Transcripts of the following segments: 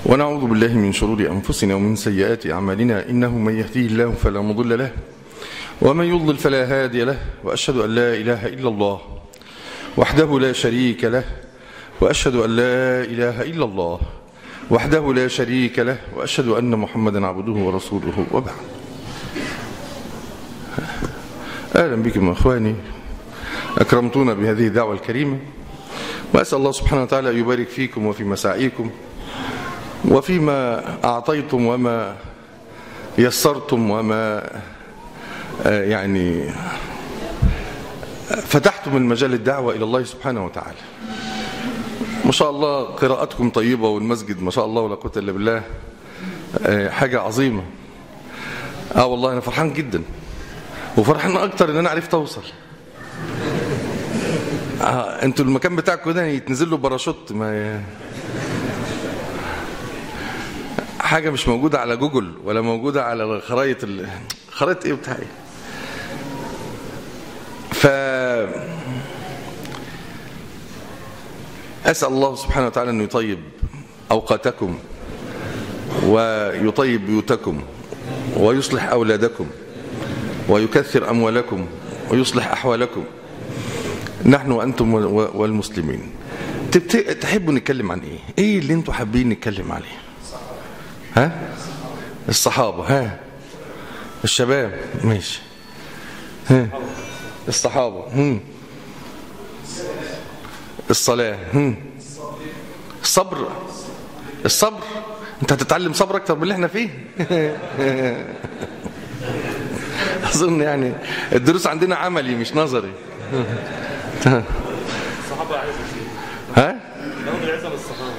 ونعوذ بالله من شرور أنفسنا ومن سيئات أعمالنا إنه من يهديه الله فلا مضل له ومن يضلل فلا هادي له وأشهد أن لا إله إلا الله وحده لا شريك له وأشهد أن لا إله إلا الله وحده لا شريك له وأشهد أن محمدا عبده ورسوله وبعد أهلا بكم أخواني أكرمتونا بهذه الدعوة الكريمة وأسأل الله سبحانه وتعالى أن يبارك فيكم وفي مساعيكم وفيما أعطيتم وما يسرتم وما يعني فتحتم المجال الدعوة إلى الله سبحانه وتعالى ما شاء الله قراءتكم طيبة والمسجد ما شاء الله ولا قوة إلا بالله حاجة عظيمة اه والله أنا فرحان جدا وفرحان أكتر إن أنا عرفت أوصل آه انتوا المكان بتاعكم ده يتنزل له باراشوت ما حاجة مش موجودة على جوجل ولا موجودة على خرائط ال... خرائط ايه بتاعي ف أسأل الله سبحانه وتعالى أن يطيب أوقاتكم ويطيب بيوتكم ويصلح أولادكم ويكثر أموالكم ويصلح أحوالكم نحن وأنتم والمسلمين تحبوا نتكلم عن إيه إيه اللي أنتوا حابين نتكلم عليه ها الصحابة ها الشباب ماشي ها الصحابة هم الصلاة هم الصبر الصبر انت هتتعلم صبر اكتر من اللي احنا فيه اظن يعني الدروس عندنا عملي مش نظري الصحابة عايزة شيء ها لهم العزة للصحابة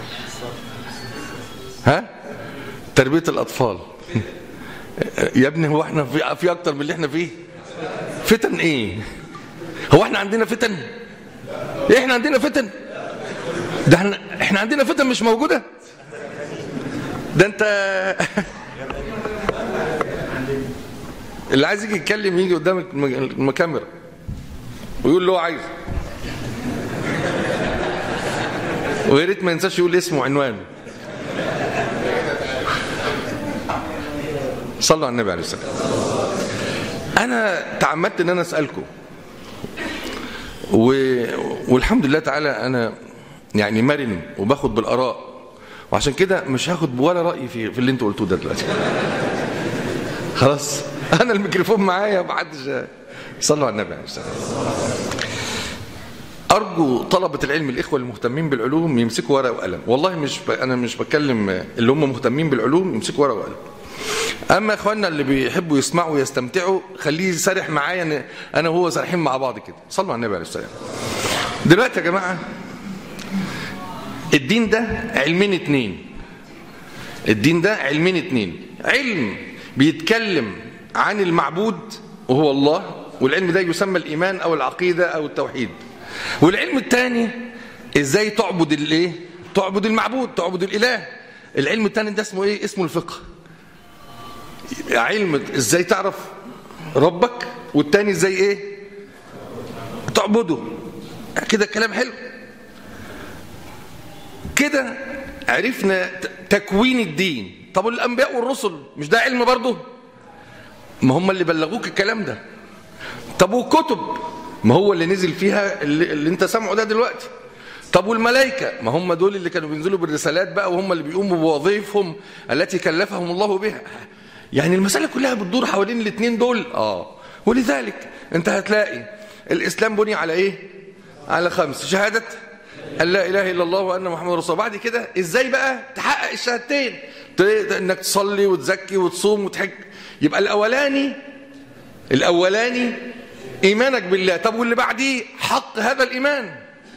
ها تربية الأطفال يا ابني هو احنا في, في أكتر من اللي احنا فيه فتن ايه هو احنا عندنا فتن احنا عندنا فتن ده احنا, احنا عندنا فتن مش موجودة ده انت اللي عايز يجي يتكلم يجي قدام الكاميرا ويقول اللي هو عايزه ويا ريت ما ينساش يقول اسمه وعنوانه صلوا على النبي عليه السلام انا تعمدت ان انا اسالكم و... والحمد لله تعالى انا يعني مرن وباخد بالاراء وعشان كده مش هاخد ولا راي في في اللي انتوا قلتوه ده دلوقتي خلاص انا الميكروفون معايا محدش صلوا على النبي عليه السلام ارجو طلبه العلم الاخوه المهتمين بالعلوم يمسكوا ورقه وقلم والله مش ب... انا مش بتكلم اللي هم مهتمين بالعلوم يمسكوا ورقه وقلم اما اخواننا اللي بيحبوا يسمعوا ويستمتعوا خليه يسرح معايا ان انا وهو سارحين مع بعض كده صلوا على النبي عليه السلام دلوقتي يا جماعه الدين ده علمين اتنين الدين ده علمين اتنين علم بيتكلم عن المعبود وهو الله والعلم ده يسمى الايمان او العقيده او التوحيد والعلم الثاني ازاي تعبد الايه تعبد المعبود تعبد الاله العلم الثاني ده اسمه ايه اسمه الفقه علم ازاي تعرف ربك والتاني ازاي ايه تعبده كده كلام حلو كده عرفنا تكوين الدين طب الانبياء والرسل مش ده علم برضه ما هم اللي بلغوك الكلام ده طب والكتب ما هو اللي نزل فيها اللي, اللي انت سامعه ده دلوقتي طب والملائكة ما هم دول اللي كانوا بينزلوا بالرسالات بقى وهم اللي بيقوموا بوظائفهم التي كلفهم الله بها يعني المسألة كلها بتدور حوالين الاثنين دول اه ولذلك انت هتلاقي الاسلام بني على ايه على خمس شهادة ان لا اله الا الله وان محمد رسول الله بعد كده ازاي بقى تحقق الشهادتين انك تصلي وتزكي وتصوم وتحج يبقى الاولاني الاولاني ايمانك بالله طب واللي بعديه حق هذا الايمان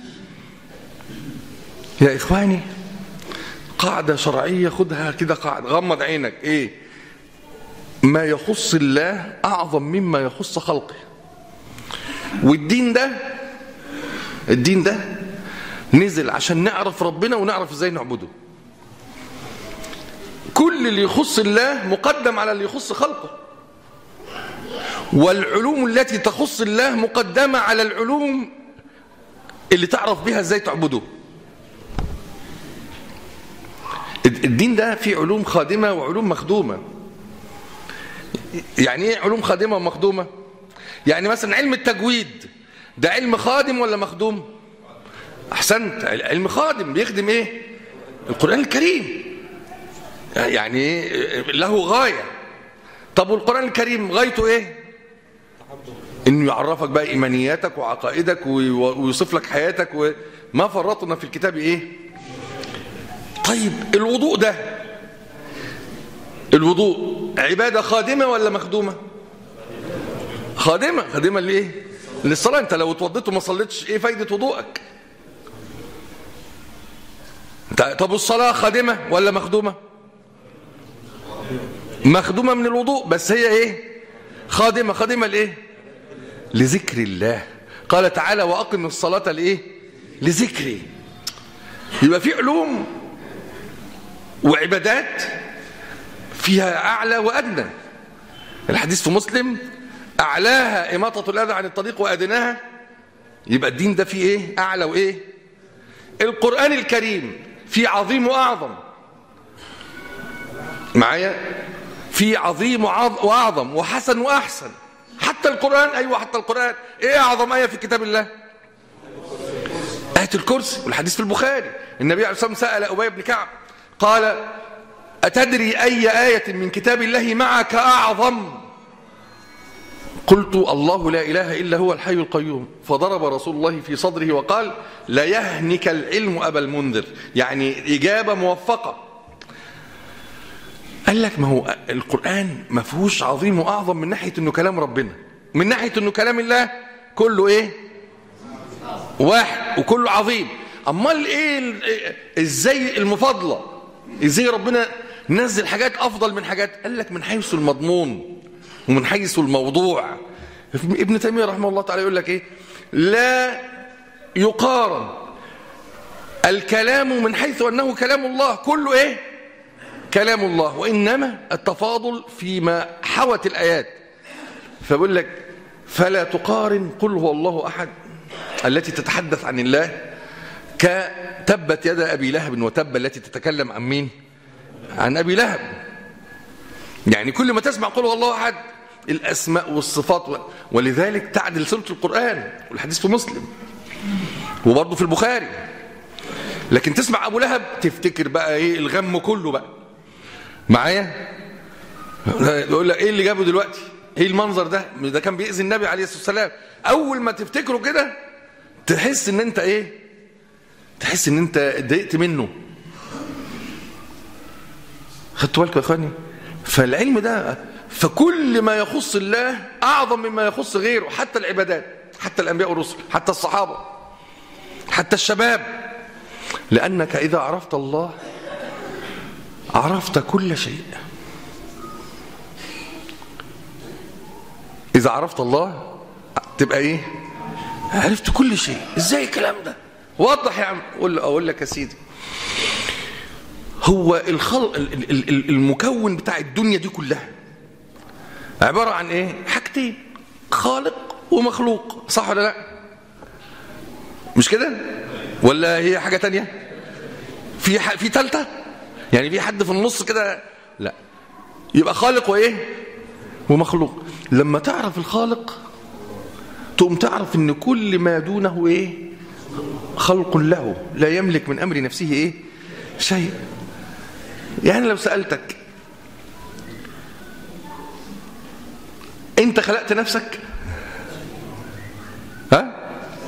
يا اخواني قاعدة شرعية خدها كده قاعدة غمض عينك ايه ما يخص الله أعظم مما يخص خلقه والدين ده الدين ده نزل عشان نعرف ربنا ونعرف ازاي نعبده كل اللي يخص الله مقدم على اللي يخص خلقه والعلوم التي تخص الله مقدمة على العلوم اللي تعرف بها ازاي تعبده الدين ده فيه علوم خادمة وعلوم مخدومة يعني ايه علوم خادمة ومخدومة يعني مثلا علم التجويد ده علم خادم ولا مخدوم احسنت علم خادم بيخدم ايه القرآن الكريم يعني إيه؟ له غاية طب والقرآن الكريم غايته ايه انه يعرفك بقى ايمانياتك وعقائدك وي- ويوصف لك حياتك وما فرطنا في الكتاب ايه طيب الوضوء ده الوضوء عبادة خادمة ولا مخدومة خادمة خادمة لإيه للصلاة أنت لو اتوضيت وما صليتش إيه فايدة وضوءك أنت- طب الصلاة خادمة ولا مخدومة مخدومة من الوضوء بس هي إيه خادمة خادمة لإيه لذكر الله قال تعالى وأقم الصلاة لإيه لذكري يبقى في علوم وعبادات فيها أعلى وأدنى الحديث في مسلم أعلاها إماطة الأذى عن الطريق وأدناها يبقى الدين ده فيه إيه أعلى وإيه القرآن الكريم فيه عظيم وأعظم معايا في عظيم وعظ- وأعظم وحسن وأحسن حتى القرآن أيوة حتى القرآن إيه أعظم آية في كتاب الله آية الكرسي والحديث في البخاري النبي عليه الصلاة والسلام سأل أبي بن كعب قال أتدري أي آية من كتاب الله معك أعظم قلت الله لا إله إلا هو الحي القيوم فضرب رسول الله في صدره وقال لا يهنك العلم أبا المنذر يعني إجابة موفقة قال لك ما هو القرآن ما فيهوش عظيم وأعظم من ناحية أنه كلام ربنا من ناحية أنه كلام الله كله إيه واحد وكله عظيم امال ايه ال- إيه- ازاي المفاضله ازاي ربنا نزل حاجات افضل من حاجات قال لك من حيث المضمون ومن حيث الموضوع ابن تيميه رحمه الله تعالى يقول لك ايه لا يقارن الكلام من حيث انه كلام الله كله ايه كلام الله وانما التفاضل فيما حوت الايات فبقول لك فلا تقارن قل هو الله احد التي تتحدث عن الله كتبت يد ابي لهب وتب التي تتكلم عن مين عن ابي لهب يعني كل ما تسمع قل هو الله احد الاسماء والصفات و- ولذلك تعدل سوره القران والحديث في مسلم وبرضه في البخاري لكن تسمع ابو لهب تفتكر بقى ايه الغم كله بقى معايا يقول لك ايه اللي جابه دلوقتي ايه المنظر ده ده كان بيأذي النبي عليه الصلاه والسلام اول ما تفتكره كده تحس ان انت ايه تحس ان انت اتضايقت منه خدتوا بالكم يا اخواني فالعلم ده فكل ما يخص الله اعظم مما يخص غيره حتى العبادات حتى الانبياء والرسل حتى الصحابه حتى الشباب لانك اذا عرفت الله عرفت كل شيء إذا عرفت الله تبقى إيه عرفت كل شيء إزاي الكلام ده وضح يا عم أقول, أقول لك يا سيدي هو الخلق ال- ال- ال- المكون بتاع الدنيا دي كلها عبارة عن إيه حاجتين خالق ومخلوق صح ولا لا مش كده ولا هي حاجة تانية في ح... في تالتة يعني في حد في النص كده لا يبقى خالق وايه ومخلوق لما تعرف الخالق تقوم تعرف ان كل ما دونه ايه خلق له لا يملك من امر نفسه ايه شيء يعني لو سألتك انت خلقت نفسك ها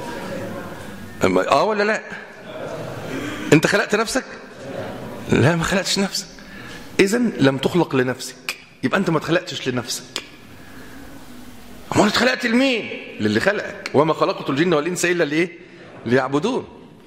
اه ولا لا انت خلقت نفسك لا ما خلقتش نفسك اذا لم تخلق لنفسك يبقى انت ما اتخلقتش لنفسك امال اتخلقت لمين للي خلقك وما خلقت الجن والانس الا لايه ليعبدون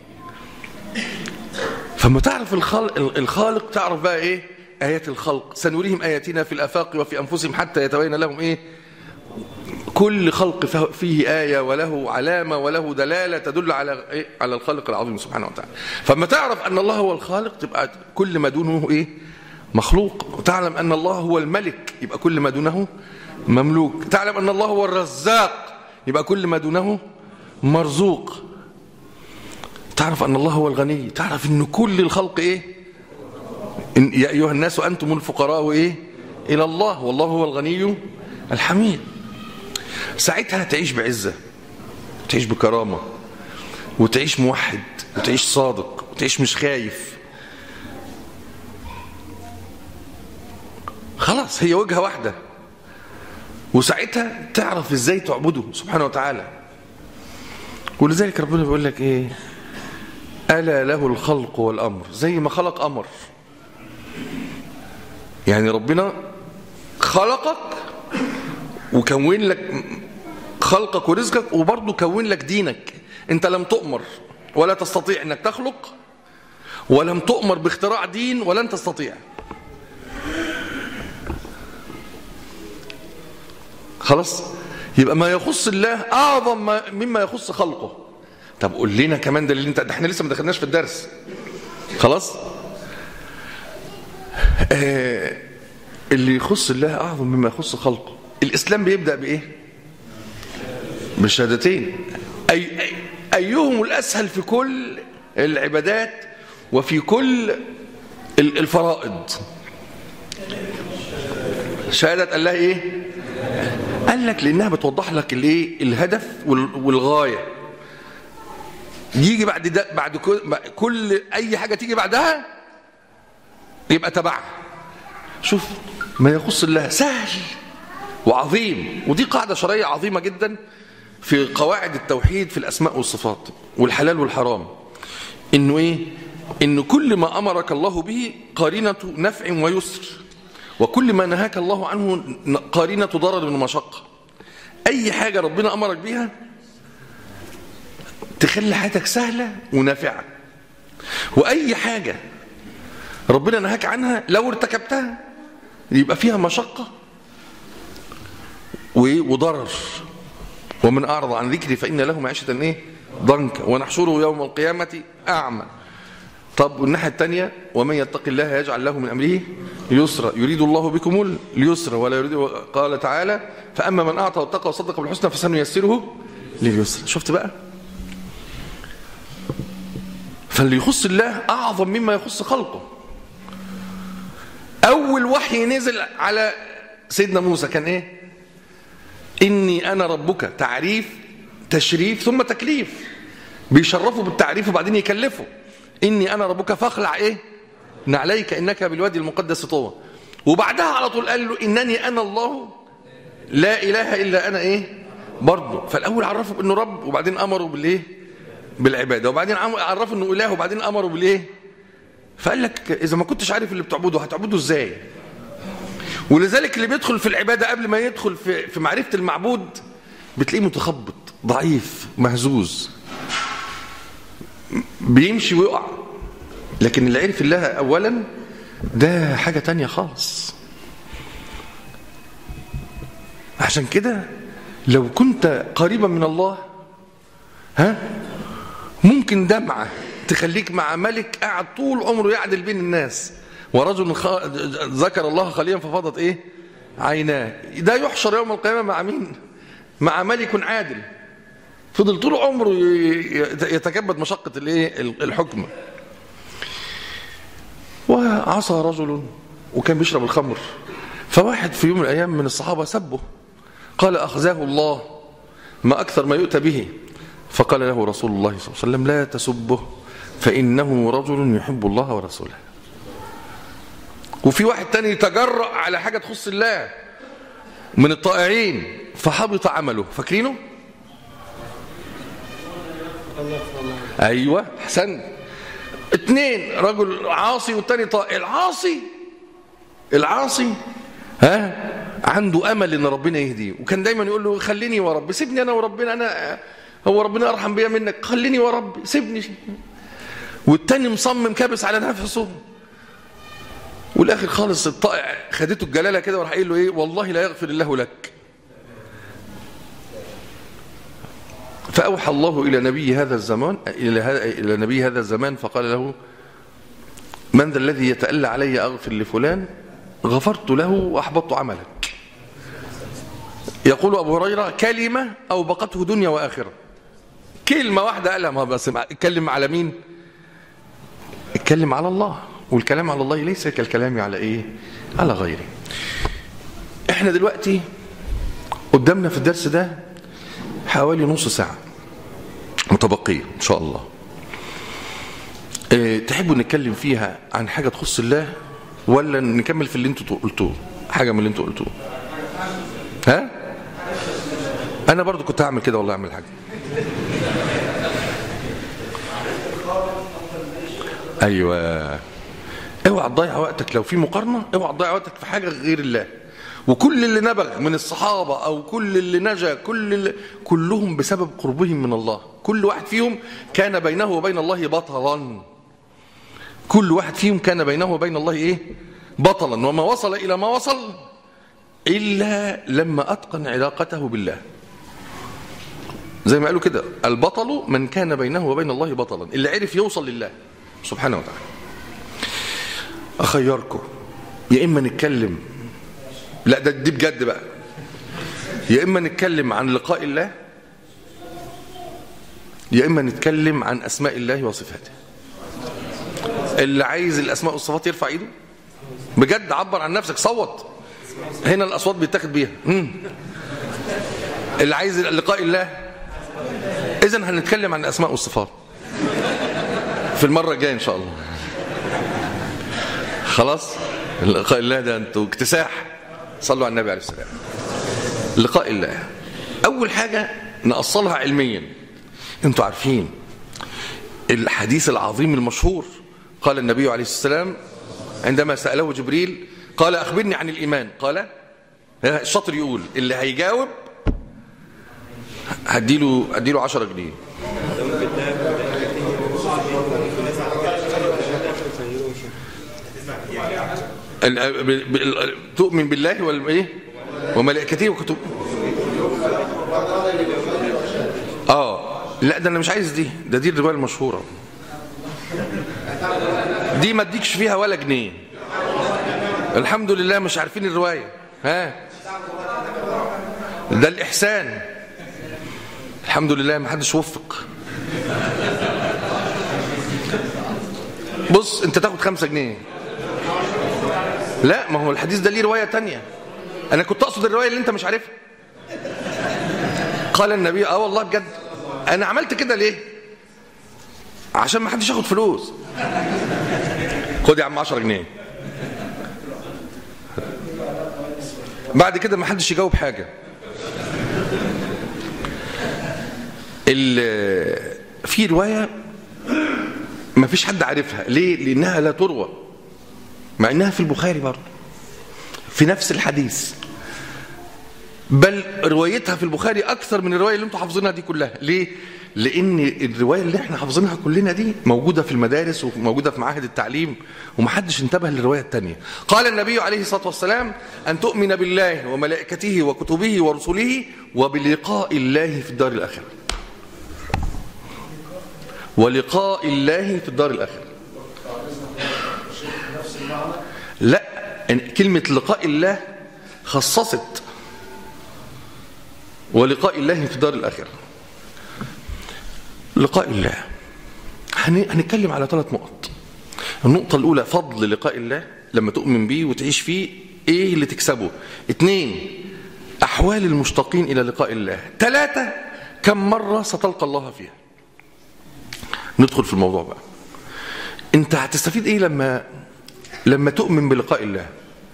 فما تعرف الخالق, الخالق تعرف بقى ايه ايات الخلق سنريهم اياتنا في الافاق وفي انفسهم حتى يتبين لهم ايه كل خلق فيه آية وله علامة وله دلالة تدل على إيه؟ على الخالق العظيم سبحانه وتعالى فما تعرف أن الله هو الخالق تبقى كل ما دونه إيه مخلوق وتعلم أن الله هو الملك يبقى كل ما دونه مملوك تعلم أن الله هو الرزاق يبقى كل ما دونه مرزوق تعرف أن الله هو الغني تعرف أن كل الخلق إيه إن يا أيها الناس أنتم الفقراء إيه إلى الله والله هو الغني الحميد ساعتها تعيش بعزة تعيش بكرامة وتعيش موحد وتعيش صادق وتعيش مش خايف خلاص هي وجهة واحدة وساعتها تعرف ازاي تعبده سبحانه وتعالى ولذلك ربنا بيقول لك ايه ألا له الخلق والأمر زي ما خلق أمر يعني ربنا خلقك وكون لك خلقك ورزقك وبرضه كون لك دينك انت لم تؤمر ولا تستطيع انك تخلق ولم تؤمر باختراع دين ولن تستطيع خلاص يبقى ما يخص الله اعظم ما مما يخص خلقه طب قول لنا كمان دليل انت ده احنا لسه ما دخلناش في الدرس خلاص آه اللي يخص الله اعظم مما يخص خلقه الاسلام بيبدا بايه بالشهادتين أي أي ايهم الاسهل في كل العبادات وفي كل الفرائض شهاده الله ايه قال لك لانها بتوضح لك الايه الهدف والغايه يجي بعد ده بعد كل, كل اي حاجه تيجي بعدها يبقى تبعها شوف ما يخص الله سهل وعظيم ودي قاعده شرعيه عظيمه جدا في قواعد التوحيد في الاسماء والصفات والحلال والحرام انه ايه ان كل ما امرك الله به قارنه نفع ويسر وكل ما نهاك الله عنه قارنه ضرر ومشقه اي حاجه ربنا امرك بيها تخلي حياتك سهله ونافعه واي حاجه ربنا نهاك عنها لو ارتكبتها يبقى فيها مشقه وضرر ومن اعرض عن ذكري فان له معيشه ايه ضنكا ونحشره يوم القيامه اعمى طب والناحيه الثانيه ومن يتق الله يجعل له من امره يسرا يريد الله بكم اليسر ولا يريد قال تعالى فاما من اعطى واتقى وصدق بالحسنى فسنيسره لليسر شفت بقى فاللي يخص الله اعظم مما يخص خلقه اول وحي نزل على سيدنا موسى كان ايه اني انا ربك تعريف تشريف ثم تكليف بيشرفوا بالتعريف وبعدين يكلفوا اني انا ربك فاخلع ايه نعليك انك بالوادي المقدس طوى وبعدها على طول قال له انني انا الله لا اله الا انا ايه برضه فالاول عرفوا بانه رب وبعدين امروا بالايه بالعباده وبعدين عرفوا انه اله وبعدين امروا بالايه فقال لك اذا ما كنتش عارف اللي بتعبده هتعبده ازاي ولذلك اللي بيدخل في العباده قبل ما يدخل في في معرفه المعبود بتلاقيه متخبط ضعيف مهزوز بيمشي ويقع لكن اللي عرف الله اولا ده حاجه تانية خالص عشان كده لو كنت قريبا من الله ها ممكن دمعه تخليك مع ملك قاعد طول عمره يعدل بين الناس ورجل خ... ذكر الله خاليا ففاضت ايه عيناه ده يحشر يوم القيامه مع مين مع ملك عادل فضل طول عمره يتكبد مشقه الايه الحكم وعصى رجل وكان بيشرب الخمر فواحد في يوم من الايام من الصحابه سبه قال اخزاه الله ما اكثر ما يؤتى به فقال له رسول الله صلى الله عليه وسلم لا تسبه فانه رجل يحب الله ورسوله وفي واحد تاني يتجرأ على حاجة تخص الله من الطائعين فحبط عمله فاكرينه ايوه احسن اتنين رجل عاصي والتاني طائع العاصي العاصي ها عنده امل ان ربنا يهديه وكان دايما يقول له خليني ورب سيبني انا وربنا انا هو ربنا ارحم بيا منك خليني ورب سيبني والتاني مصمم كابس على نفسه والاخر خالص الطائع خدته الجلاله كده وراح قايل له ايه والله لا يغفر الله لك فاوحى الله الى نبي هذا الزمان الى هذا الى نبي هذا الزمان فقال له من ذا الذي يتألى علي اغفر لفلان غفرت له واحبطت عملك يقول ابو هريره كلمه اوبقته دنيا واخره كلمه واحده قالها ما بس اتكلم على مين اتكلم على الله والكلام على الله ليس كالكلام على ايه على غيره احنا دلوقتي قدامنا في الدرس ده حوالي نص ساعة متبقية ان شاء الله اه تحبوا نتكلم فيها عن حاجة تخص الله ولا نكمل في اللي انتوا قلتوه حاجة من اللي انتوا قلتوه ها انا برضو كنت هعمل كده والله اعمل حاجة ايوه اوعى تضيع وقتك لو في مقارنه اوعى تضيع وقتك في حاجه غير الله وكل اللي نبغ من الصحابه او كل اللي نجا كل اللي كلهم بسبب قربهم من الله كل واحد فيهم كان بينه وبين الله بطلا كل واحد فيهم كان بينه وبين الله ايه بطلا وما وصل الى ما وصل الا لما اتقن علاقته بالله زي ما قالوا كده البطل من كان بينه وبين الله بطلا اللي عرف يوصل لله سبحانه وتعالى اخيركم يا اما نتكلم لا ده دي بجد بقى يا اما نتكلم عن لقاء الله يا اما نتكلم عن اسماء الله وصفاته اللي عايز الاسماء والصفات يرفع ايده بجد عبر عن نفسك صوت هنا الاصوات بيتاخد بيها مم. اللي عايز لقاء الله اذا هنتكلم عن الاسماء والصفات في المره الجايه ان شاء الله خلاص لقاء الله ده انتوا اكتساح صلوا على النبي عليه السلام لقاء الله اول حاجه نأصلها علميا انتوا عارفين الحديث العظيم المشهور قال النبي عليه السلام عندما سأله جبريل قال أخبرني عن الإيمان قال الشاطر يقول اللي هيجاوب هديله هديله 10 جنيه تؤمن بالله والايه وملائكته وكتب اه لا ده انا مش عايز دي ده دي الروايه المشهوره دي ما اديكش فيها ولا جنيه الحمد لله مش عارفين الروايه ها ده الاحسان الحمد لله ما حدش وفق بص انت تاخد خمسة جنيه لا ما هو الحديث ده ليه رواية تانية انا كنت اقصد الرواية اللي انت مش عارفها قال النبي اه والله بجد انا عملت كده ليه عشان ما حدش ياخد فلوس خد يا عم 10 جنيه بعد كده ما حدش يجاوب حاجة في رواية ما فيش حد عارفها ليه لانها لا تروى مع انها في البخاري برضه في نفس الحديث بل روايتها في البخاري اكثر من الروايه اللي انتم حافظينها دي كلها ليه لان الروايه اللي احنا حافظينها كلنا دي موجوده في المدارس وموجوده في معاهد التعليم ومحدش انتبه للروايه الثانيه قال النبي عليه الصلاه والسلام ان تؤمن بالله وملائكته وكتبه ورسله وبلقاء الله في الدار الاخره ولقاء الله في الدار الاخره لا كلمه لقاء الله خصصت ولقاء الله في الدار الاخره لقاء الله هنتكلم على ثلاث نقط النقطة الأولى فضل لقاء الله لما تؤمن به وتعيش فيه إيه اللي تكسبه اثنين أحوال المشتاقين إلى لقاء الله ثلاثة كم مرة ستلقى الله فيها ندخل في الموضوع بقى انت هتستفيد ايه لما لما تؤمن بلقاء الله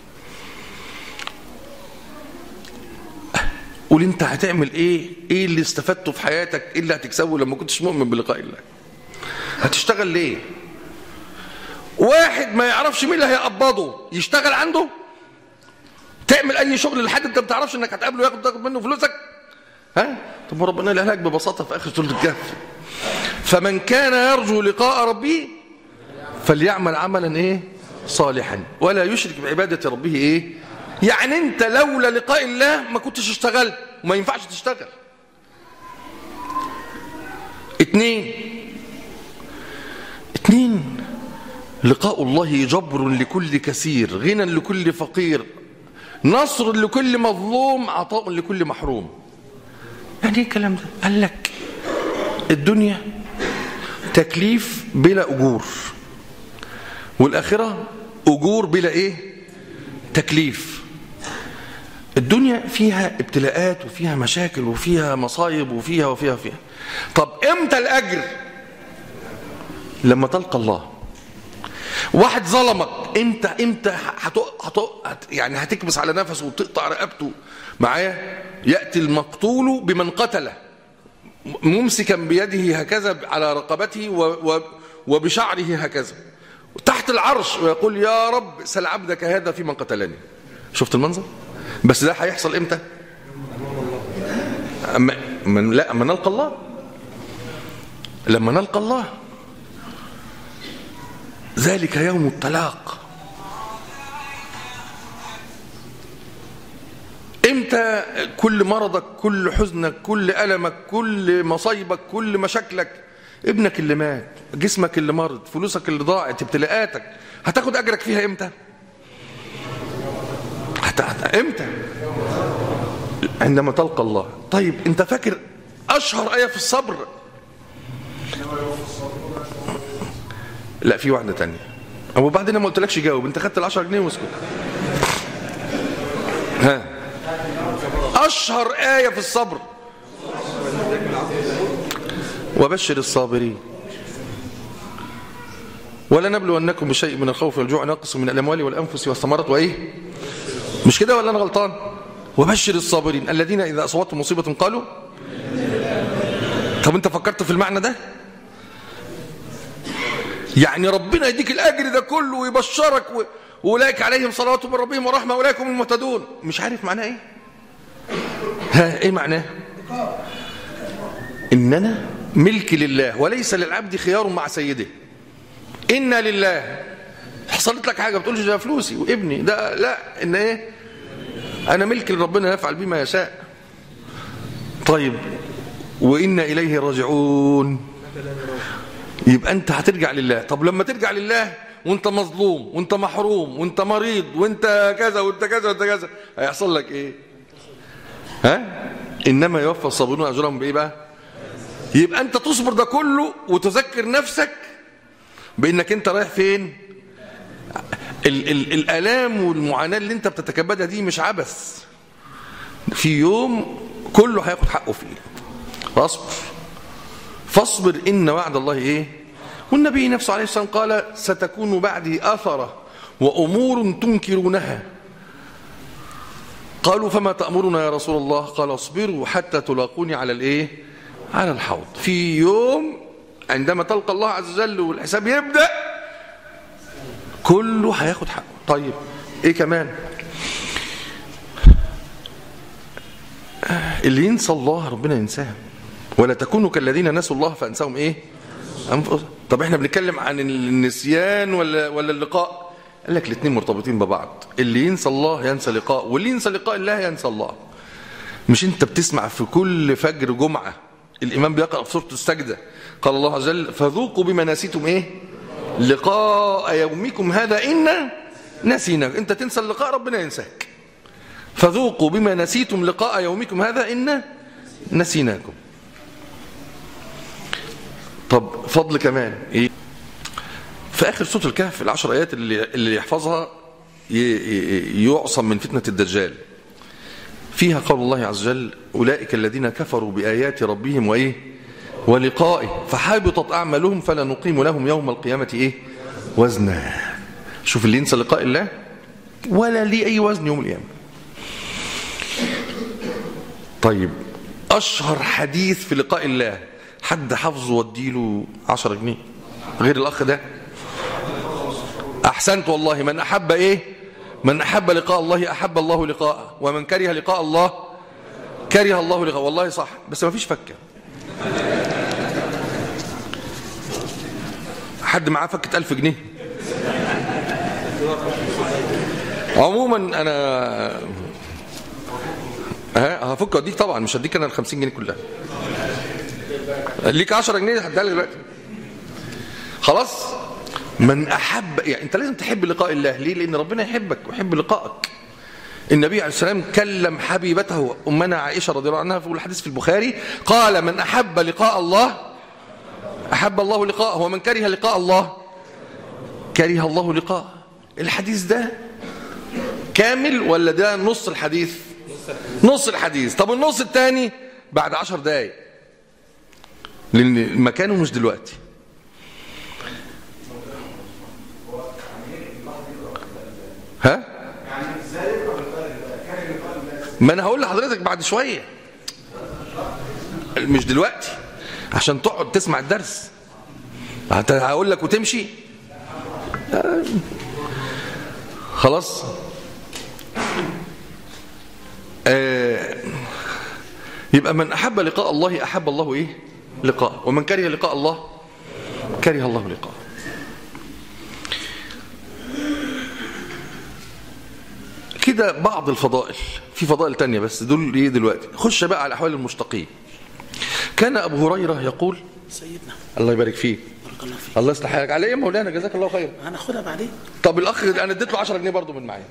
قول انت هتعمل ايه ايه اللي استفدته في حياتك ايه اللي هتكسبه لما كنتش مؤمن بلقاء الله هتشتغل ليه واحد ما يعرفش مين اللي هيقبضه يشتغل عنده تعمل اي شغل لحد انت ما تعرفش انك هتقابله ياخد تاخد منه فلوسك ها طب ربنا قالها لك ببساطه في اخر سوره الكهف فمن كان يرجو لقاء ربه فليعمل عملا ايه صالحا ولا يشرك بعباده ربه ايه يعني انت لولا لقاء الله ما كنتش اشتغلت وما ينفعش تشتغل اتنين اتنين لقاء الله جبر لكل كثير غنى لكل فقير نصر لكل مظلوم عطاء لكل محروم يعني ايه الكلام ده قال لك الدنيا تكليف بلا اجور والآخرة أجور بلا إيه تكليف الدنيا فيها ابتلاءات وفيها مشاكل وفيها مصايب وفيها وفيها وفيها طب امتى الأجر لما تلقى الله واحد ظلمك انت امتى هت... هت... هت... يعني هتكبس على نفسه وتقطع رقبته معايا ياتي المقتول بمن قتله ممسكا بيده هكذا على رقبته و... و... وبشعره هكذا تحت العرش ويقول يا رب سل عبدك هذا في من قتلني شفت المنظر بس ده هيحصل امتى أما من لا اما نلقى الله لما نلقى الله ذلك يوم الطلاق امتى كل مرضك كل حزنك كل ألمك كل مصايبك كل مشاكلك ابنك اللي مات جسمك اللي مرض فلوسك اللي ضاعت ابتلاءاتك هتاخد أجرك فيها امتى هت... هت... امتى عندما تلقى الله طيب انت فاكر أشهر آية في الصبر لا في واحدة تانية أو بعدين ما قلتلكش جاوب انت خدت العشرة جنيه واسكت ها أشهر آية في الصبر وبشر الصابرين ولا نبلونكم بشيء من الخوف والجوع نقص من الأموال والأنفس والثمرات وإيه مش كده ولا أنا غلطان وبشر الصابرين الذين إذا أصابتهم مصيبة قالوا طب أنت فكرت في المعنى ده يعني ربنا يديك الأجر ده كله ويبشرك و... وأولئك عليهم صلوات من ربهم ورحمة أولئك هم المهتدون مش عارف معناه إيه ها إيه معناه إننا ملك لله وليس للعبد خيار مع سيده إنا لله حصلت لك حاجة بتقولش ده فلوسي وابني ده لا إن إيه أنا ملك لربنا يفعل بما يشاء طيب وإنا إليه راجعون يبقى أنت هترجع لله طب لما ترجع لله وانت مظلوم وانت محروم وانت مريض وانت كذا وانت كذا وانت كذا هيحصل لك ايه ها انما يوفى الصابرون اجرهم بايه بقى يبقى انت تصبر ده كله وتذكر نفسك بانك انت رايح فين ال ال الالام والمعاناه اللي انت بتتكبدها دي مش عبث في يوم كله هياخد حقه فيه فاصبر فاصبر ان وعد الله ايه والنبي نفسه عليه السلام قال ستكون بعدي اثره وامور تنكرونها قالوا فما تأمرنا يا رسول الله قال اصبروا حتى تلاقوني على الايه على الحوض في يوم عندما تلقى الله عز وجل والحساب يبدأ كله هياخد حقه طيب ايه كمان اللي ينسى الله ربنا ينساه ولا تكونوا كالذين نسوا الله فانساهم ايه أنفس. طب احنا بنتكلم عن النسيان ولا ولا اللقاء قال لك الاثنين مرتبطين ببعض اللي ينسى الله ينسى لقاء واللي ينسى لقاء الله ينسى الله مش انت بتسمع في كل فجر جمعة الامام بيقرأ في سورة السجدة قال الله عز وجل فذوقوا بما نسيتم ايه لقاء يومكم هذا إن نسيناك انت تنسى اللقاء ربنا ينساك فذوقوا بما نسيتم لقاء يومكم هذا إن نسيناكم طب فضل كمان ايه في اخر سوره الكهف العشر ايات اللي اللي يحفظها يعصم من فتنه الدجال فيها قول الله عز وجل اولئك الذين كفروا بايات ربهم وايه ولقائه فحبطت اعمالهم فلا نقيم لهم يوم القيامه ايه وزنا شوف اللي ينسى لقاء الله ولا ليه اي وزن يوم القيامه طيب اشهر حديث في لقاء الله حد حافظه وديله 10 جنيه غير الاخ ده احسنت والله من احب ايه من احب لقاء الله احب الله لقاءه ومن كره لقاء الله كره الله لقاءه والله صح بس ما فيش فكه حد معاه فكه 1000 جنيه عموما انا ها هفك اديك طبعا مش هديك انا ال 50 جنيه كلها ليك 10 جنيه هديها لك دلوقتي خلاص من احب يعني انت لازم تحب لقاء الله ليه لان ربنا يحبك ويحب لقائك النبي عليه السلام كلم حبيبته امنا عائشه رضي الله عنها في الحديث في البخاري قال من احب لقاء الله احب الله لقاءه ومن كره لقاء الله كره الله لقاء الحديث ده كامل ولا ده نص الحديث نص الحديث طب النص الثاني بعد عشر دقايق لان مكانه مش دلوقتي ها ما انا هقول لحضرتك بعد شويه مش دلوقتي عشان تقعد تسمع الدرس هت- هقول لك وتمشي آه. خلاص آه. يبقى من أحب لقاء الله أحب الله إيه لقاء ومن كره لقاء الله كره الله لقاء كده بعض الفضائل في فضائل تانية بس دول ايه دلوقتي خش بقى على احوال المشتقين كان ابو هريره يقول سيدنا الله يبارك فيك بارك الله فيك الله يصلح حالك على ايه يا مولانا جزاك الله خير هناخدها بعدين طب الاخ انا اديت له 10 جنيه برضه من معايا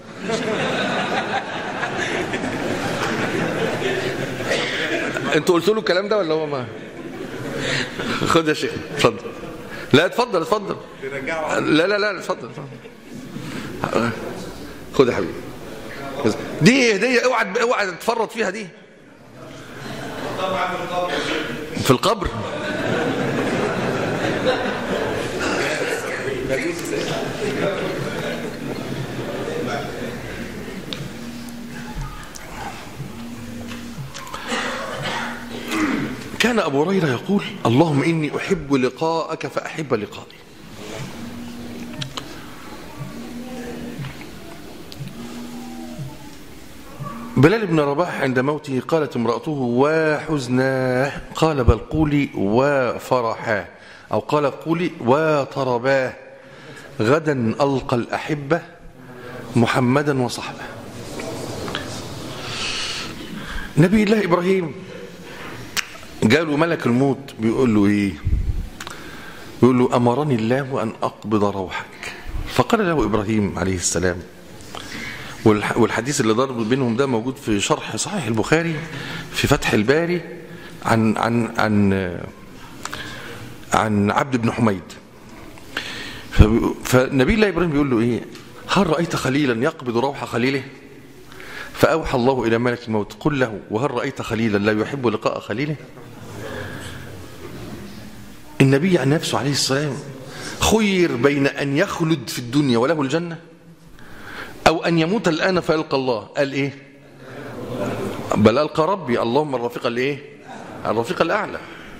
انتوا قلتوا له الكلام ده ولا هو ما خد يا شيخ اتفضل لا اتفضل اتفضل لا لا لا اتفضل اتفضل خد يا حبيبي دي هديه اوعى اوعى تتفرط فيها دي في القبر كان أبو هريرة يقول اللهم إني أحب لقاءك فأحب لقائي بلال بن رباح عند موته قالت امرأته وحزناه قال بل قولي وفرحاه أو قال قولي وطرباه غدا ألقى الأحبة محمدا وصحبه نبي الله إبراهيم جاله ملك الموت بيقول له ايه بيقول له امرني الله ان اقبض روحك فقال له ابراهيم عليه السلام والح- والحديث اللي ضرب بينهم ده موجود في شرح صحيح البخاري في فتح الباري عن عن عن عن عبد بن حميد فبي- فنبي الله ابراهيم بيقول له ايه هل رايت خليلا يقبض روح خليله فاوحى الله الى ملك الموت قل له وهل رايت خليلا لا يحب لقاء خليله النبي عن نفسه عليه السلام خير بين أن يخلد في الدنيا وله الجنة أو أن يموت الآن فيلقى الله قال إيه بل ألقى ربي اللهم الرفيق الإيه الرفيق الأعلى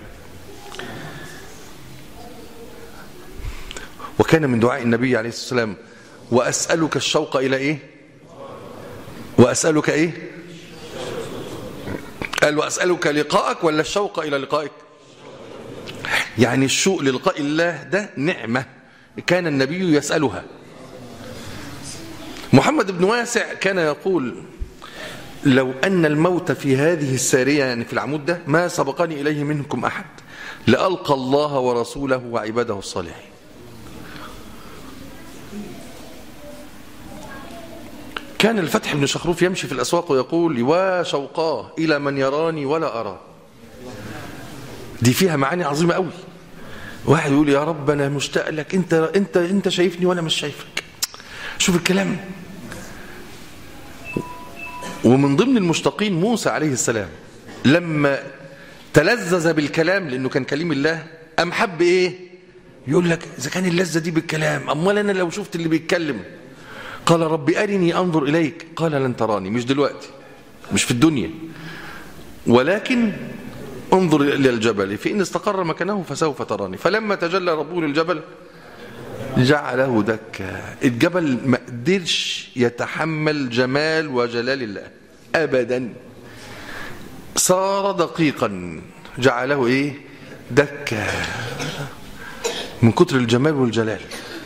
وكان من دعاء النبي عليه الصلاة والسلام وأسألك الشوق إلى إيه وأسألك إيه قال وأسألك لقاءك ولا الشوق إلى لقائك يعني الشوق للقاء الله ده نعمة كان النبي يسألها محمد بن واسع كان يقول لو أن الموت في هذه السارية يعني في العمود ده ما سبقني إليه منكم أحد لألقى الله ورسوله وعباده الصالحين كان الفتح بن شخروف يمشي في الأسواق ويقول وشوقاه إلى من يراني ولا أراه دي فيها معاني عظيمة قوي واحد يقول يا رب أنا مشتاق لك أنت, أنت, أنت شايفني وأنا مش شايفك شوف الكلام ومن ضمن المشتقين موسى عليه السلام لما تلذذ بالكلام لأنه كان كليم الله أم حب إيه يقول لك إذا كان اللذة دي بالكلام أمال أنا لو شفت اللي بيتكلم قال رب أرني أنظر إليك قال لن تراني مش دلوقتي مش في الدنيا ولكن انظر إلى الجبل فإن استقر مكانه فسوف تراني فلما تجلى ربه للجبل جعله دكا الجبل ما قدرش يتحمل جمال وجلال الله أبدا صار دقيقا جعله إيه دكا من كتر الجمال والجلال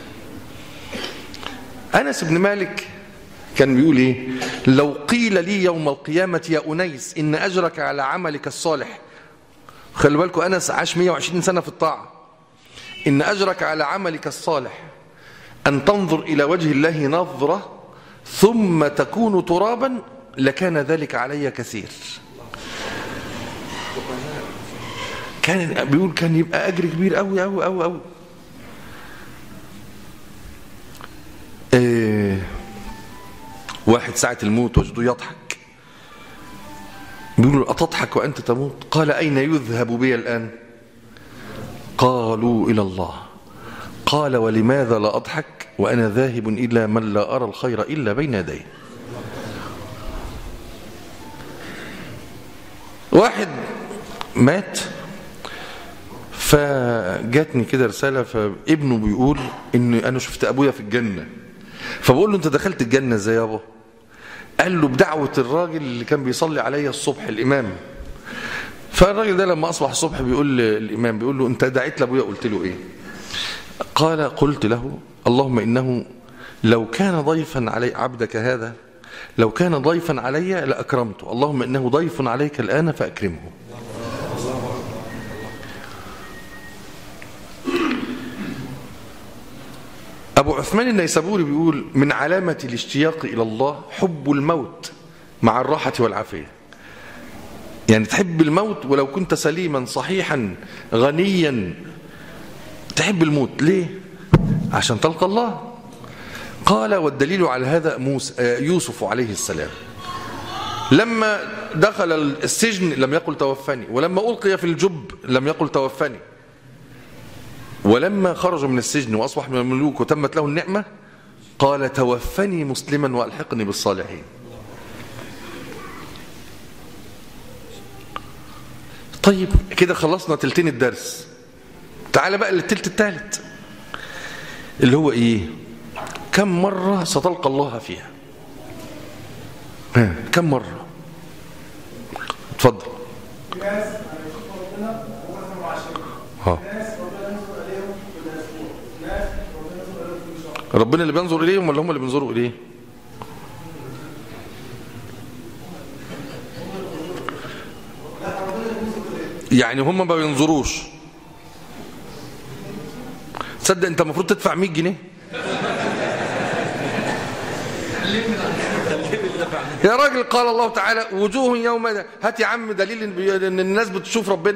أنس بن مالك كان بيقول إيه لو قيل لي يوم القيامة يا أنيس إن أجرك على عملك الصالح خلي بالكم أنس عاش 120 سنة في الطاعة إن أجرك على عملك الصالح أن تنظر إلى وجه الله نظرة ثم تكون ترابا لكان ذلك علي كثير كان بيقول كان يبقى أجر كبير أوي أوي أوي أوي إيه واحد ساعة الموت وجده يضحك بيقولوا أتضحك وأنت تموت قال أين يذهب بي الآن قالوا إلى الله قال ولماذا لا أضحك وأنا ذاهب إلى من لا أرى الخير إلا بين يديه واحد مات فجاتني كده رسالة فابنه بيقول إن أنا شفت أبويا في الجنة فبقول له أنت دخلت الجنة إزاي يابا قال له بدعوة الراجل اللي كان بيصلي عليا الصبح الإمام فالراجل ده لما أصبح الصبح بيقول للإمام بيقول له أنت دعيت لأبويا قلت له إيه قال قلت له اللهم إنه لو كان ضيفا علي عبدك هذا لو كان ضيفا علي لأكرمته اللهم إنه ضيف عليك الآن فأكرمه أبو عثمان النيسابوري بيقول من علامة الاشتياق إلى الله حب الموت مع الراحة والعافية يعني تحب الموت ولو كنت سليما صحيحا غنيا تحب الموت ليه عشان تلقى الله قال والدليل على هذا موسى يوسف عليه السلام لما دخل السجن لم يقل توفني ولما ألقي في الجب لم يقل توفني ولما خرج من السجن وأصبح من الملوك وتمت له النعمة قال توفني مسلما وألحقني بالصالحين طيب كده خلصنا تلتين الدرس تعال بقى للتلت الثالث اللي هو ايه كم مرة ستلقى الله فيها ها كم مرة اتفضل ناس هيشوفوا ربنا وهم عشان ها ناس ربنا ينظر اليهم كل اسبوع ناس ربنا ينظر اليهم كل شهر ربنا اللي بينظر اليهم ولا هم اللي بينظروا اليه يعني هم ما بينظروش تصدق انت المفروض تدفع 100 جنيه يا راجل قال الله تعالى وجوه يوم هات يا عم دليل ان بي- ان الناس بتشوف ربنا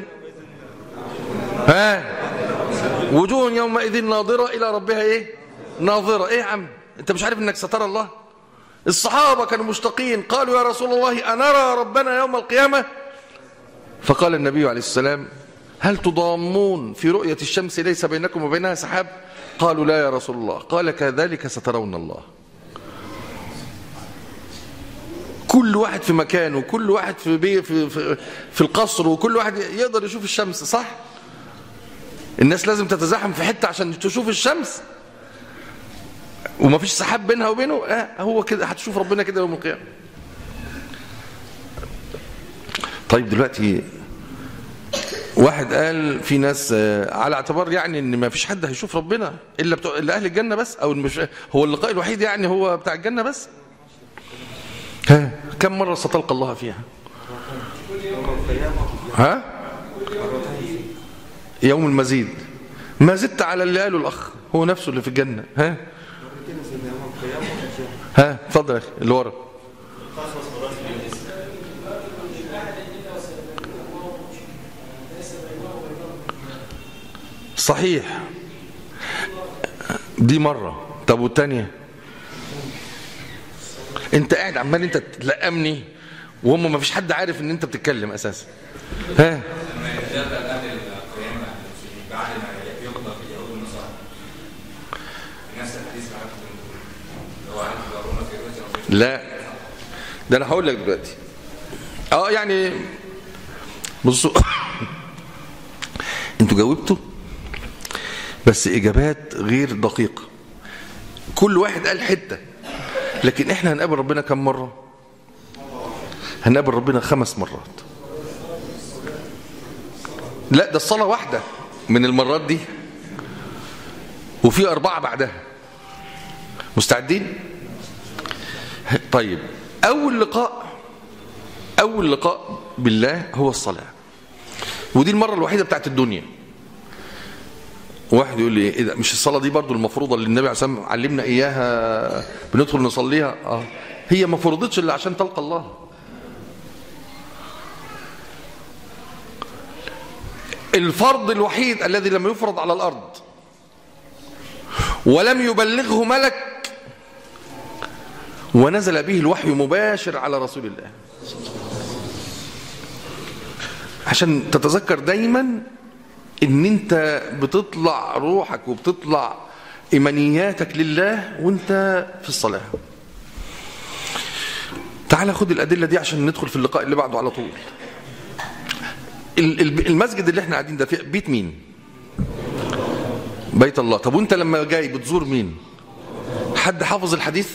ها وجوه يومئذ ناظرة إلى ربها إيه ناظرة إيه يا عم أنت مش عارف أنك سترى الله الصحابة كانوا مشتاقين قالوا يا رسول الله أنرى ربنا يوم القيامة فقال النبي عليه السلام هل تضامون في رؤية الشمس ليس بينكم وبينها سحاب قالوا لا يا رسول الله قال كذلك سترون الله كل واحد في مكانه كل واحد في, بي في, في, في القصر وكل واحد يقدر يشوف الشمس صح الناس لازم تتزاحم في حتة عشان تشوف الشمس وما فيش سحاب بينها وبينه آه هو كده هتشوف ربنا كده يوم القيامة طيب دلوقتي واحد قال في ناس آه، على اعتبار يعني ان ما فيش حد هيشوف ربنا الا بتوع الا اهل الجنه بس او مش هو اللقاء الوحيد يعني هو بتاع الجنه بس ها كم مره ستلقى الله فيها ها يوم المزيد ما زدت على اللي قاله الاخ هو نفسه اللي في الجنه ها ها اتفضل يا اخي اللي ورا صحيح دي مرة طب والتانية انت قاعد عمال انت تلقمني وهم ما فيش حد عارف ان انت بتتكلم اساسا ها لا ده انا هقول لك دلوقتي اه يعني بصوا انتوا جاوبتوا بس اجابات غير دقيقه كل واحد قال حته لكن احنا هنقابل ربنا كم مره هنقابل ربنا خمس مرات لا ده الصلاه واحده من المرات دي وفي اربعه بعدها مستعدين طيب اول لقاء اول لقاء بالله هو الصلاه ودي المره الوحيده بتاعت الدنيا واحد يقول لي ايه ده مش الصلاه دي برضو المفروضه اللي النبي عليه الصلاه والسلام علمنا اياها بندخل نصليها اه هي ما فرضتش الا عشان تلقى الله الفرض الوحيد الذي لم يفرض على الارض ولم يبلغه ملك ونزل به الوحي مباشر على رسول الله عشان تتذكر دايما ان انت بتطلع روحك وبتطلع ايمانياتك لله وانت في الصلاه تعال خد الادله دي عشان ندخل في اللقاء اللي بعده على طول ال- ال- المسجد اللي احنا قاعدين ده في بيت مين بيت الله طب وانت لما جاي بتزور مين حد حافظ الحديث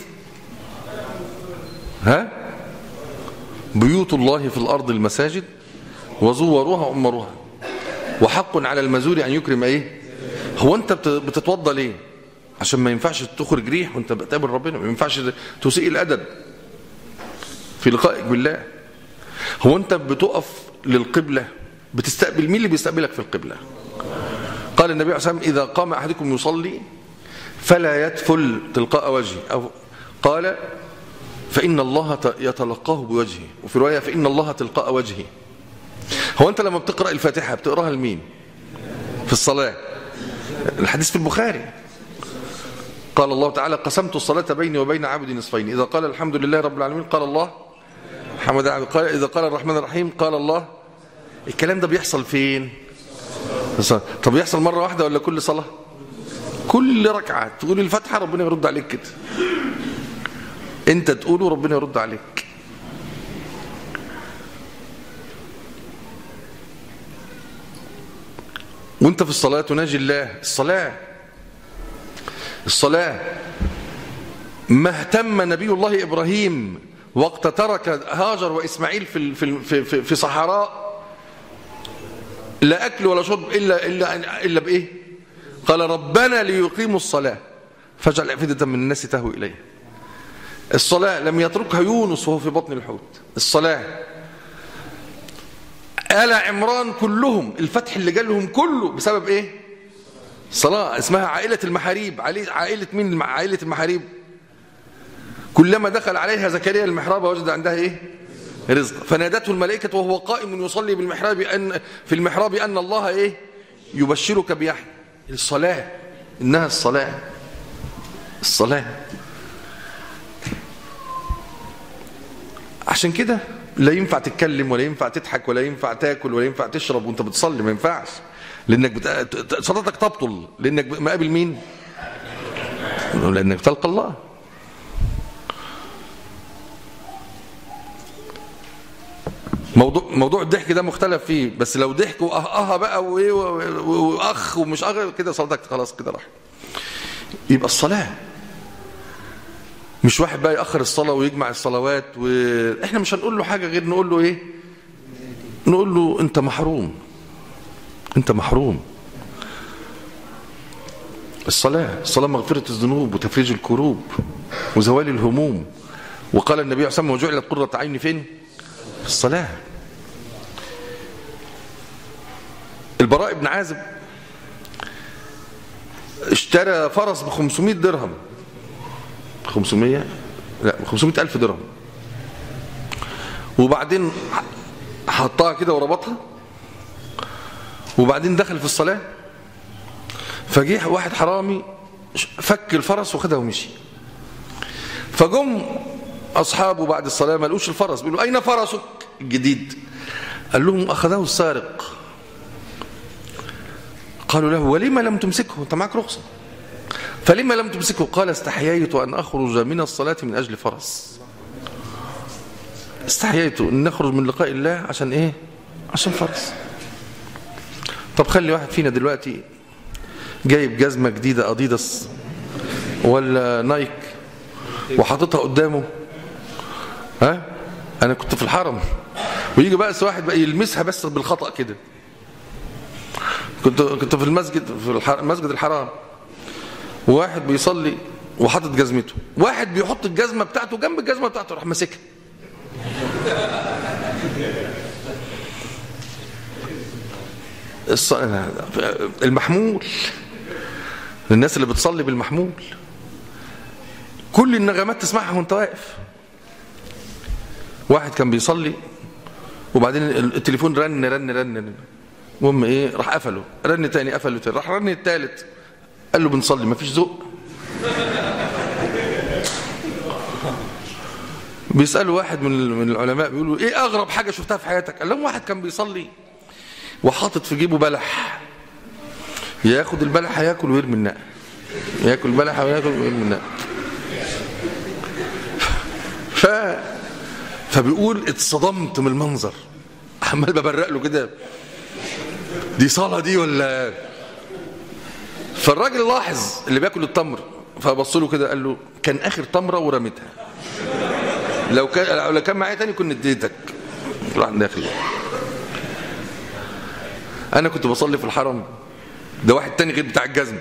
ها بيوت الله في الارض المساجد وزوروها وامروها وحق على المزور ان يكرم ايه هو انت بت- بتتوضى ليه عشان ما ينفعش تخرج ريح وانت بتقابل ربنا ما ينفعش تسيء الادب في لقائك بالله هو انت بتقف للقبلة بتستقبل مين اللي بيستقبلك في القبلة قال النبي عليه الصلاة والسلام إذا قام أحدكم يصلي فلا يدفل تلقاء وجهه أو قال فإن الله ت- يتلقاه بوجهه وفي رواية فإن الله تلقاء وجهه هو أنت لما بتقرأ الفاتحة بتقرأها لمين في الصلاة الحديث في البخاري قال الله تعالى قسمت الصلاة بيني وبين عبدي نصفين إذا قال الحمد لله رب العالمين قال الله حمد عبد قال إذا قال الرحمن الرحيم قال الله الكلام ده بيحصل فين في الصلاة. طب يحصل مرة واحدة ولا كل صلاة كل ركعة تقول الفاتحة ربنا يرد عليك كده انت تقوله ربنا يرد عليك وانت في الصلاة تناجي الله الصلاة الصلاة ما اهتم نبي الله إبراهيم وقت ترك هاجر وإسماعيل في في في في, في صحراء لا أكل ولا شرب إلا إلا إلا بإيه؟ قال ربنا ليقيموا الصلاة فاجعل أفئدة من الناس تهوي إليه الصلاة لم يتركها يونس وهو في بطن الحوت الصلاة آل عمران كلهم الفتح اللي جالهم كله بسبب إيه؟ صلاة اسمها عائلة المحاريب عائلة عائلة مين عائلة المحاريب كلما دخل عليها زكريا المحراب وجد عندها ايه رزق فنادته الملائكة وهو قائم يصلي بالمحراب أن في المحراب أن الله ايه يبشرك بيحيى الصلاة إنها الصلاة الصلاة عشان كده لا ينفع تتكلم ولا ينفع تضحك ولا ينفع تاكل ولا ينفع تشرب وانت بتصلي ما ينفعش لانك بت... صلاتك تبطل لانك مقابل مين لانك تلقى الله موضوع موضوع الضحك ده مختلف فيه بس لو ضحك واه بقى وايه واخ ومش اخ كده صلاتك خلاص كده راح يبقى الصلاه مش واحد بقى ياخر الصلاه ويجمع الصلوات واحنا مش هنقول له حاجه غير نقول له ايه نقول له انت محروم انت محروم الصلاه الصلاه مغفره الذنوب وتفريج الكروب وزوال الهموم وقال النبي عليه الصلاه والسلام وجعلت قره عيني فين في الصلاة البراء بن عازب اشترى فرس ب 500 درهم 500 لا 500 ألف درهم وبعدين حطها كده وربطها وبعدين دخل في الصلاة فجيه واحد حرامي فك الفرس وخدها ومشي فجم أصحابه بعد الصلاة ما لقوش الفرس بيقولوا أين فرسك الجديد قال لهم أخذه السارق قالوا له ولما لم تمسكه أنت معك رخصة فلما لم تمسكه قال استحييت أن أخرج من الصلاة من أجل فرس استحييت أن نخرج من لقاء الله عشان إيه عشان فرس طب خلي واحد فينا دلوقتي جايب جزمة جديدة أديداس ولا نايك وحاططها قدامه ها انا كنت في الحرم ويجي بقى واحد بقى يلمسها بس بالخطا كده كنت كنت في المسجد في المسجد الحرام وواحد بيصلي وحاطط جزمته واحد بيحط الجزمه بتاعته جنب الجزمه بتاعته راح ماسكها المحمول الناس اللي بتصلي بالمحمول كل النغمات تسمعها وانت واقف واحد كان بيصلي وبعدين التليفون رن رن رن المهم ايه راح قفله رن تاني قفله تاني راح رن التالت قال له بنصلي مفيش ذوق بيسالوا واحد من من العلماء بيقولوا ايه اغرب حاجه شفتها في حياتك قال لهم واحد كان بيصلي وحاطط في جيبه بلح ياخد البلح ياكل ويرمي النقل ياكل بلح وياكل ويرمي النقل ف فبيقول اتصدمت من المنظر عمال ببرق له كده دي صلاه دي ولا فالراجل لاحظ اللي بياكل التمر فبص له كده قال له كان اخر تمره ورميتها لو كان لو كان معايا تاني كنت اديتك راح داخل انا كنت بصلي في الحرم ده واحد تاني غير بتاع الجزم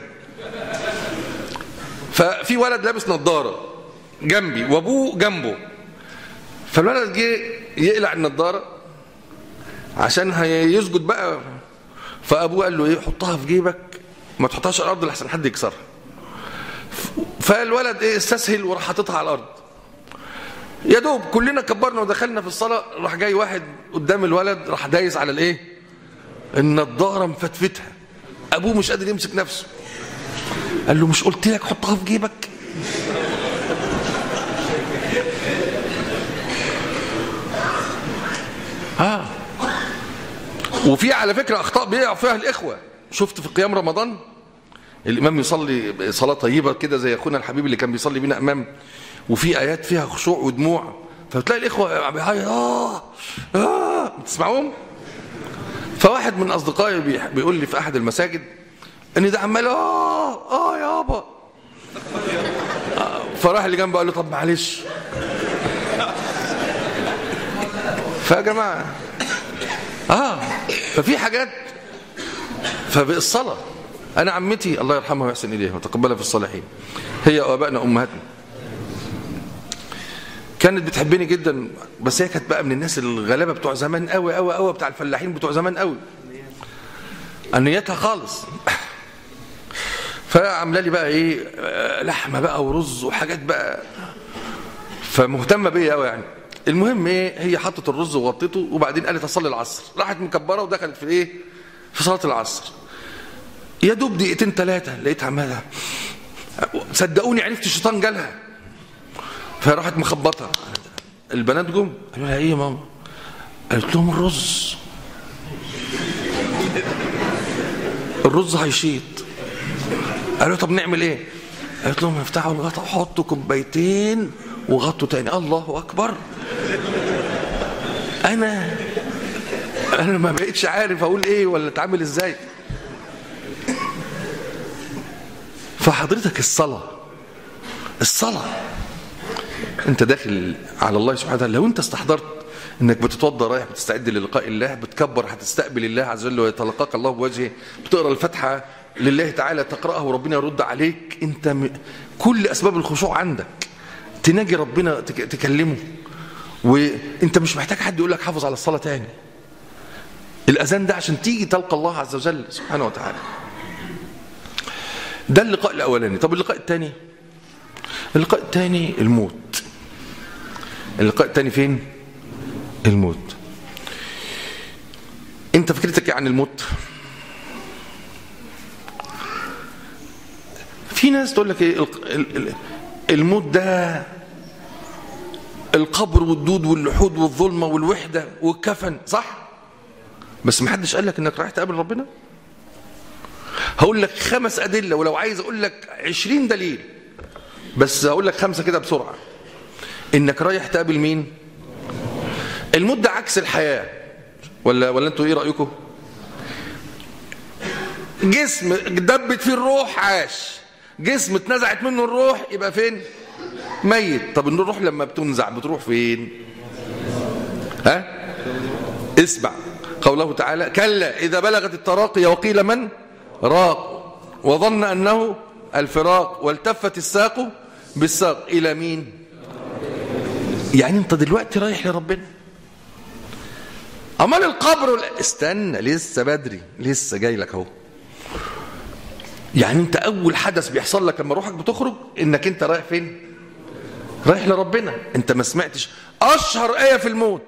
ففي ولد لابس نظاره جنبي وابوه جنبه فالولد جه يقلع النظاره عشان هيسجد بقى فابوه قال له ايه حطها في جيبك ما تحطهاش على الارض لحسن حد يكسرها فالولد ايه استسهل وراح حاططها على الارض يا دوب كلنا كبرنا ودخلنا في الصلاه راح جاي واحد قدام الولد راح دايس على الايه النضاره مفتفتها ابوه مش قادر يمسك نفسه قال له مش قلت لك حطها في جيبك اه وفي على فكره اخطاء بيقع فيها الاخوه شفت في قيام رمضان الامام يصلي صلاه طيبه كده زي اخونا الحبيب اللي كان بيصلي بينا امام وفي ايات فيها خشوع ودموع فتلاقي الاخوه بيعيط اه اه تسمعوهم فواحد من اصدقائي بي- بيقول لي في احد المساجد ان ده عمال اه اه يابا آه، فراح اللي جنبه قال له طب معلش فيا جماعه اه ففي حاجات فبالصلاه انا عمتي الله يرحمها ويحسن اليها وتقبلها في الصالحين هي وابائنا امهاتنا كانت بتحبني جدا بس هي كانت بقى من الناس الغلابه بتوع زمان قوي قوي قوي بتاع الفلاحين بتوع زمان قوي انيتها خالص فعامله لي بقى ايه آه، لحمه بقى ورز وحاجات بقى فمهتمه بيا قوي يعني المهم ايه هي حطت الرز وغطته وبعدين قالت اصلي العصر راحت مكبره ودخلت في ايه في صلاه العصر يا دوب دقيقتين ثلاثه لقيتها عماله صدقوني عرفت الشيطان جالها فراحت مخبطه البنات جم قالوا لها ايه يا ماما قالت لهم الرز الرز هيشيط قالوا طب نعمل ايه قالت لهم افتحوا الغطا وحطوا كوبايتين وغطوا تاني الله اكبر انا انا ما بقتش عارف اقول ايه ولا اتعامل ازاي فحضرتك الصلاه الصلاه انت داخل على الله سبحانه وتعالى لو انت استحضرت انك بتتوضى رايح بتستعد للقاء الله بتكبر هتستقبل الله عز وجل ويتلقاك الله بوجهه بتقرا الفاتحه لله تعالى تقراها وربنا يرد عليك انت م... كل اسباب الخشوع عندك تناجي ربنا تك... تكلمه وانت مش محتاج حد يقول لك حافظ على الصلاه تاني الاذان ده عشان تيجي تلقى الله عز وجل سبحانه وتعالى ده اللقاء الاولاني طب اللقاء الثاني اللقاء الثاني الموت اللقاء الثاني فين الموت انت فكرتك إيه عن الموت في ناس تقول لك ايه الق- ال- ال- الموت ده القبر والدود واللحود والظلمه والوحده والكفن صح بس ما حدش قال لك انك رايح تقابل ربنا هقول لك خمس ادله ولو عايز اقول لك عشرين دليل بس هقول لك خمسه كده بسرعه انك رايح تقابل مين الموت ده عكس الحياه ولا ولا انتوا ايه رايكم جسم دبت فيه الروح عاش جسم اتنزعت منه الروح يبقى فين ميت طب الروح لما بتنزع بتروح فين ها اسمع قوله تعالى كلا اذا بلغت التراقي وقيل من راق وظن انه الفراق والتفت الساق بالساق الى مين يعني انت دلوقتي رايح لربنا امال القبر وال- استنى لسه بدري لسه جاي لك اهو يعني انت اول حدث بيحصل لك لما روحك بتخرج انك انت رايح فين رايح لربنا انت ما سمعتش اشهر ايه في الموت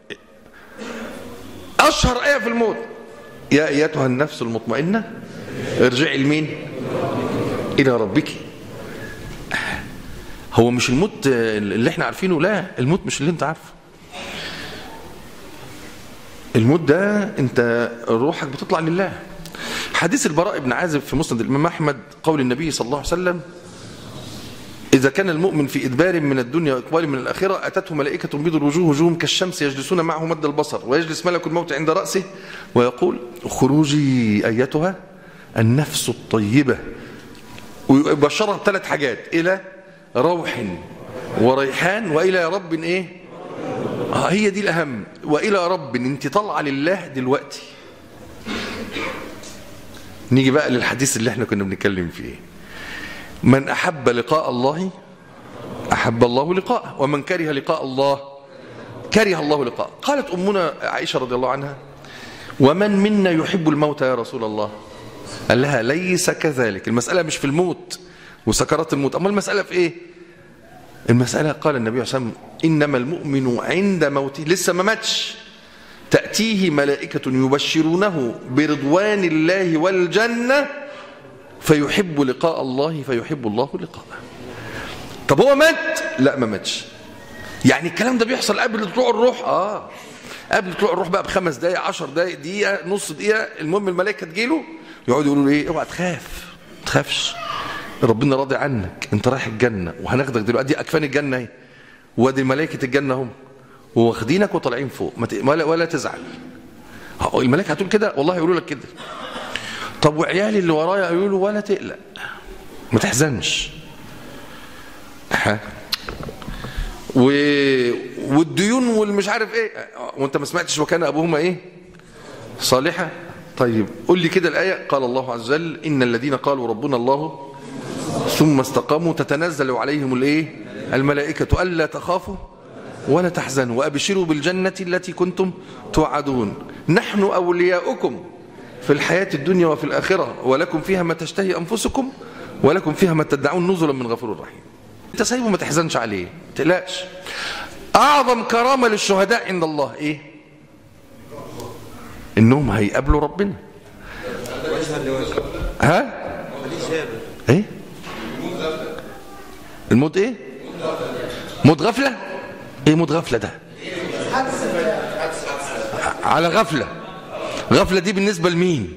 اشهر ايه في الموت يا ايتها النفس المطمئنه ارجعي لمين الى ربك هو مش الموت اللي احنا عارفينه لا الموت مش اللي انت عارفه الموت ده انت روحك بتطلع لله حديث البراء بن عازب في مسند الامام احمد قول النبي صلى الله عليه وسلم إذا كان المؤمن في إدبار من الدنيا وإقبال من الآخرة أتته ملائكة بيض الوجوه وجوههم كالشمس يجلسون معه مد البصر ويجلس ملك الموت عند رأسه ويقول خروجي أيتها النفس الطيبة ويبشرها بثلاث حاجات إلى روح وريحان وإلى رب إيه آه هي دي الأهم وإلى رب أنت طالعة لله دلوقتي نيجي بقى للحديث اللي احنا كنا بنتكلم فيه من أحب لقاء الله أحب الله لقاءه ومن كره لقاء الله كره الله لقاءه قالت أمنا عائشة رضي الله عنها ومن منا يحب الموت يا رسول الله قال لها ليس كذلك المسألة مش في الموت وسكرات الموت أما المسألة في إيه المسألة قال النبي عليه الصلاة والسلام إنما المؤمن عند موته لسه ما ماتش تأتيه ملائكة يبشرونه برضوان الله والجنة فيحب لقاء الله فيحب الله لقاءه طب هو مات لا ما ماتش يعني الكلام ده بيحصل قبل طلوع الروح اه قبل طلوع الروح بقى بخمس دقايق عشر دقايق دقيقة نص دقيقة المهم الملائكة تجيله يقعدوا يقولوا له ايه اوعى تخاف ما تخافش ربنا راضي عنك انت رايح الجنة وهناخدك دلوقتي دي اكفان الجنة اهي وادي ملائكة الجنة هم واخدينك وطالعين فوق ما ت... ولا, ولا تزعل الملائكة هتقول كده والله يقولوا لك كده طب وعيالي اللي ورايا يقولوا ولا تقلق ما تحزنش ها و... والديون والمش عارف ايه وانت ما سمعتش وكان ابوهما ايه صالحة طيب قول لي كده الآية قال الله عز وجل إن الذين قالوا ربنا الله ثم استقاموا تتنزل عليهم الايه الملائكة ألا تخافوا ولا تحزنوا وأبشروا بالجنة التي كنتم توعدون نحن أولياؤكم في الحياة الدنيا وفي الآخرة ولكم فيها ما تشتهي أنفسكم ولكم فيها ما تدعون نزلا من غفور رحيم انت سايبه ما تحزنش عليه ما تقلقش أعظم كرامة للشهداء عند الله إيه إنهم هيقابلوا ربنا ها إيه الموت إيه موت غفلة إيه موت غفلة ده على غفلة غفلة دي بالنسبة لمين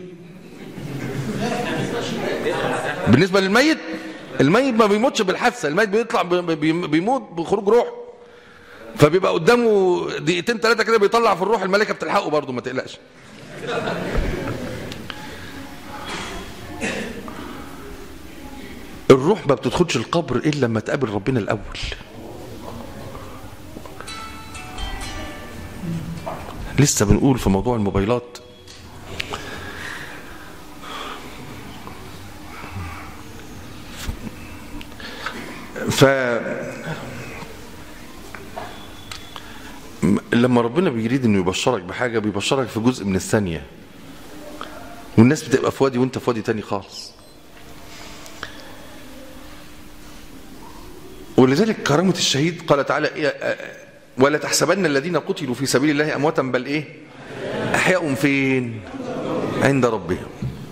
بالنسبة للميت الميت ما بيموتش بالحادثة الميت بيطلع بيموت بخروج روح فبيبقى قدامه دقيقتين ثلاثة كده بيطلع في الروح الملائكة بتلحقه برضه ما تقلقش الروح ما بتدخلش القبر إلا لما تقابل ربنا الأول لسه بنقول في موضوع الموبايلات ف لما ربنا بيريد انه يبشرك بحاجه بيبشرك في جزء من الثانيه والناس بتبقى في وادي وانت في وادي تاني خالص ولذلك كرامه الشهيد قال تعالى ولا تحسبن الذين قتلوا في سبيل الله امواتا بل ايه احياء فين عند ربهم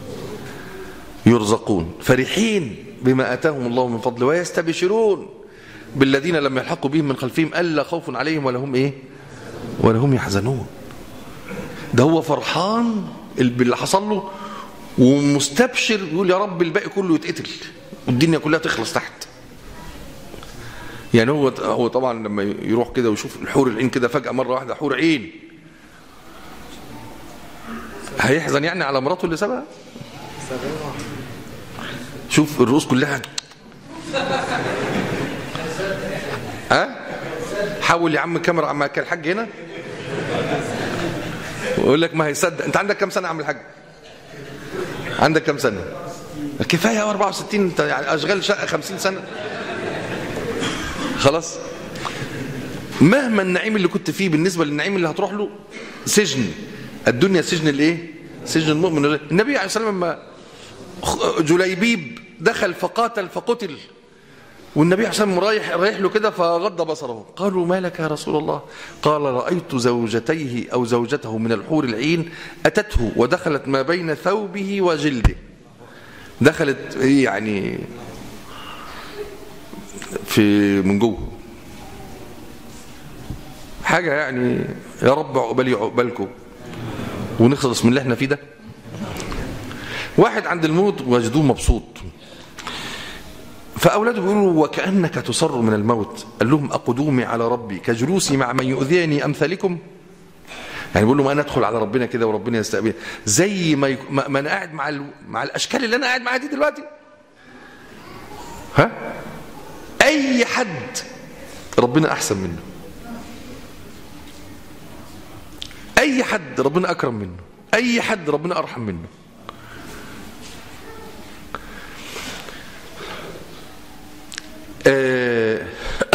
يرزقون فرحين بما اتاهم الله من فضله ويستبشرون بالذين لم يلحقوا بهم من خلفهم الا خوف عليهم ولا هم ايه ولا هم يحزنون ده هو فرحان باللي حصل له ومستبشر يقول يا رب الباقي كله يتقتل والدنيا كلها تخلص تحت يعني هو هو طبعا لما يروح كده ويشوف الحور العين كده فجأة مرة واحدة حور عين هيحزن يعني على مراته اللي سابها شوف الرؤوس كلها ها أه؟ حاول يا عم الكاميرا عم الحاج هنا ويقول لك ما هيصدق انت عندك كام سنه يا عم الحاج عندك كام سنه كفايه 64 انت يعني اشغال شقه 50 سنه خلاص مهما النعيم اللي كنت فيه بالنسبه للنعيم اللي هتروح له سجن الدنيا سجن الايه سجن المؤمن النبي عليه الصلاه والسلام لما جليبيب دخل فقاتل فقتل والنبي عليه الصلاه والسلام رايح رايح له كده فغض بصره قالوا ما لك يا رسول الله قال رايت زوجتيه او زوجته من الحور العين اتته ودخلت ما بين ثوبه وجلده دخلت يعني في من جوه حاجة يعني يا رب عقبالي عقبالكم ونخلص من اللي احنا فيه ده واحد عند الموت وجدوه مبسوط فأولاده بيقولوا وكأنك تصر من الموت قال لهم أقدومي على ربي كجلوسي مع من يؤذيني أمثالكم يعني بيقول له ما أنا أدخل على ربنا كده وربنا يستقبل زي ما, يك... ما ما أنا قاعد مع ال... مع الأشكال اللي أنا قاعد معاها دي دلوقتي ها أي حد ربنا أحسن منه أي حد ربنا أكرم منه أي حد ربنا أرحم منه آه،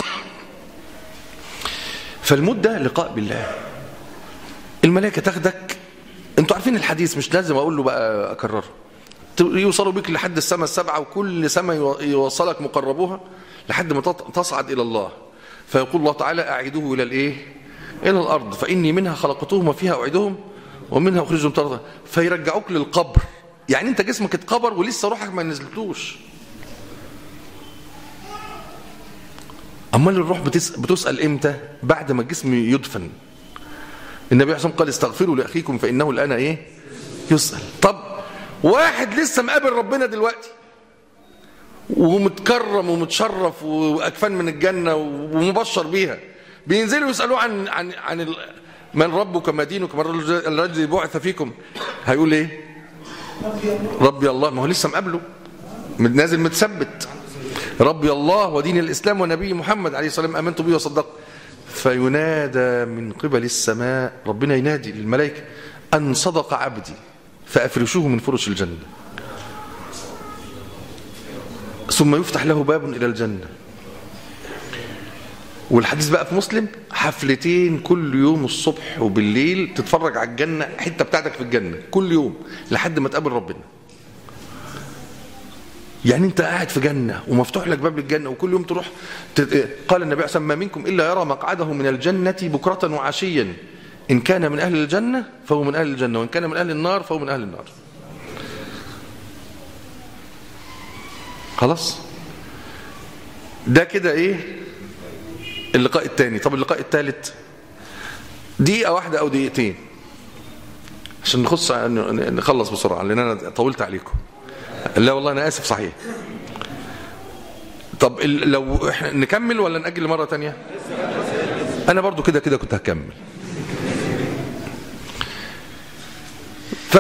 فالموت ده لقاء بالله الملائكة تاخدك انتوا عارفين الحديث مش لازم اقول له بقى اكرره يوصلوا بك لحد السماء السبعة وكل سماء يو- يوصلك مقربوها لحد ما تط- تصعد إلى الله فيقول الله تعالى أعيدوه إلى الإيه إلى الأرض فإني منها خلقتهم وفيها أعيدهم ومنها أخرجهم ترضى فيرجعوك للقبر يعني أنت جسمك اتقبر ولسه روحك ما نزلتوش أمال الروح بتس... بتسأل إمتى بعد ما الجسم يدفن النبي عليه قال استغفروا لأخيكم فإنه الآن إيه يسأل طب واحد لسه مقابل ربنا دلوقتي ومتكرم ومتشرف وأكفان من الجنة ومبشر بيها بينزلوا يسألوه عن عن عن ال... من ربك ما دينك من الرجل الذي الذي بعث فيكم هيقول ايه ربي الله ما هو لسه مقابله نازل متثبت ربي الله ودين الإسلام ونبي محمد عليه الصلاة والسلام آمنت به وصدقت فينادى من قبل السماء ربنا ينادي للملائكة أن صدق عبدي فأفرشوه من فرش الجنة ثم يفتح له باب إلى الجنة والحديث بقى في مسلم حفلتين كل يوم الصبح وبالليل تتفرج على الجنة حتة بتاعتك في الجنة كل يوم لحد ما تقابل ربنا يعني انت قاعد في جنة ومفتوح لك باب الجنة وكل يوم تروح تت... قال النبي عليه ما منكم إلا يرى مقعده من الجنة بكرة وعشيا إن كان من أهل الجنة فهو من أهل الجنة وإن كان من أهل النار فهو من أهل النار خلاص ده كده ايه اللقاء الثاني طب اللقاء الثالث دقيقة واحدة أو دقيقتين عشان نخص نخلص بسرعة لأن أنا طولت عليكم لا والله أنا آسف صحيح طب ال- لو احنا نكمل ولا نأجل مرة تانية أنا برضو كده كده كنت هكمل ف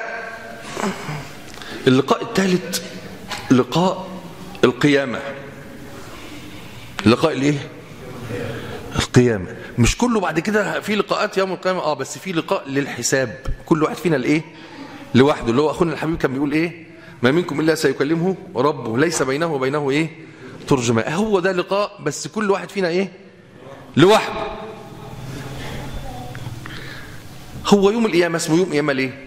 اللقاء الثالث لقاء القيامة لقاء الايه القيامة مش كله بعد كده في لقاءات يوم القيامة اه بس في لقاء للحساب كل واحد فينا الايه لوحده اللي هو اخونا الحبيب كان بيقول ايه ما منكم الا سيكلمه ربه ليس بينه وبينه ايه ترجمة هو ده لقاء بس كل واحد فينا ايه لوحده هو يوم القيامة اسمه يوم قيامة ليه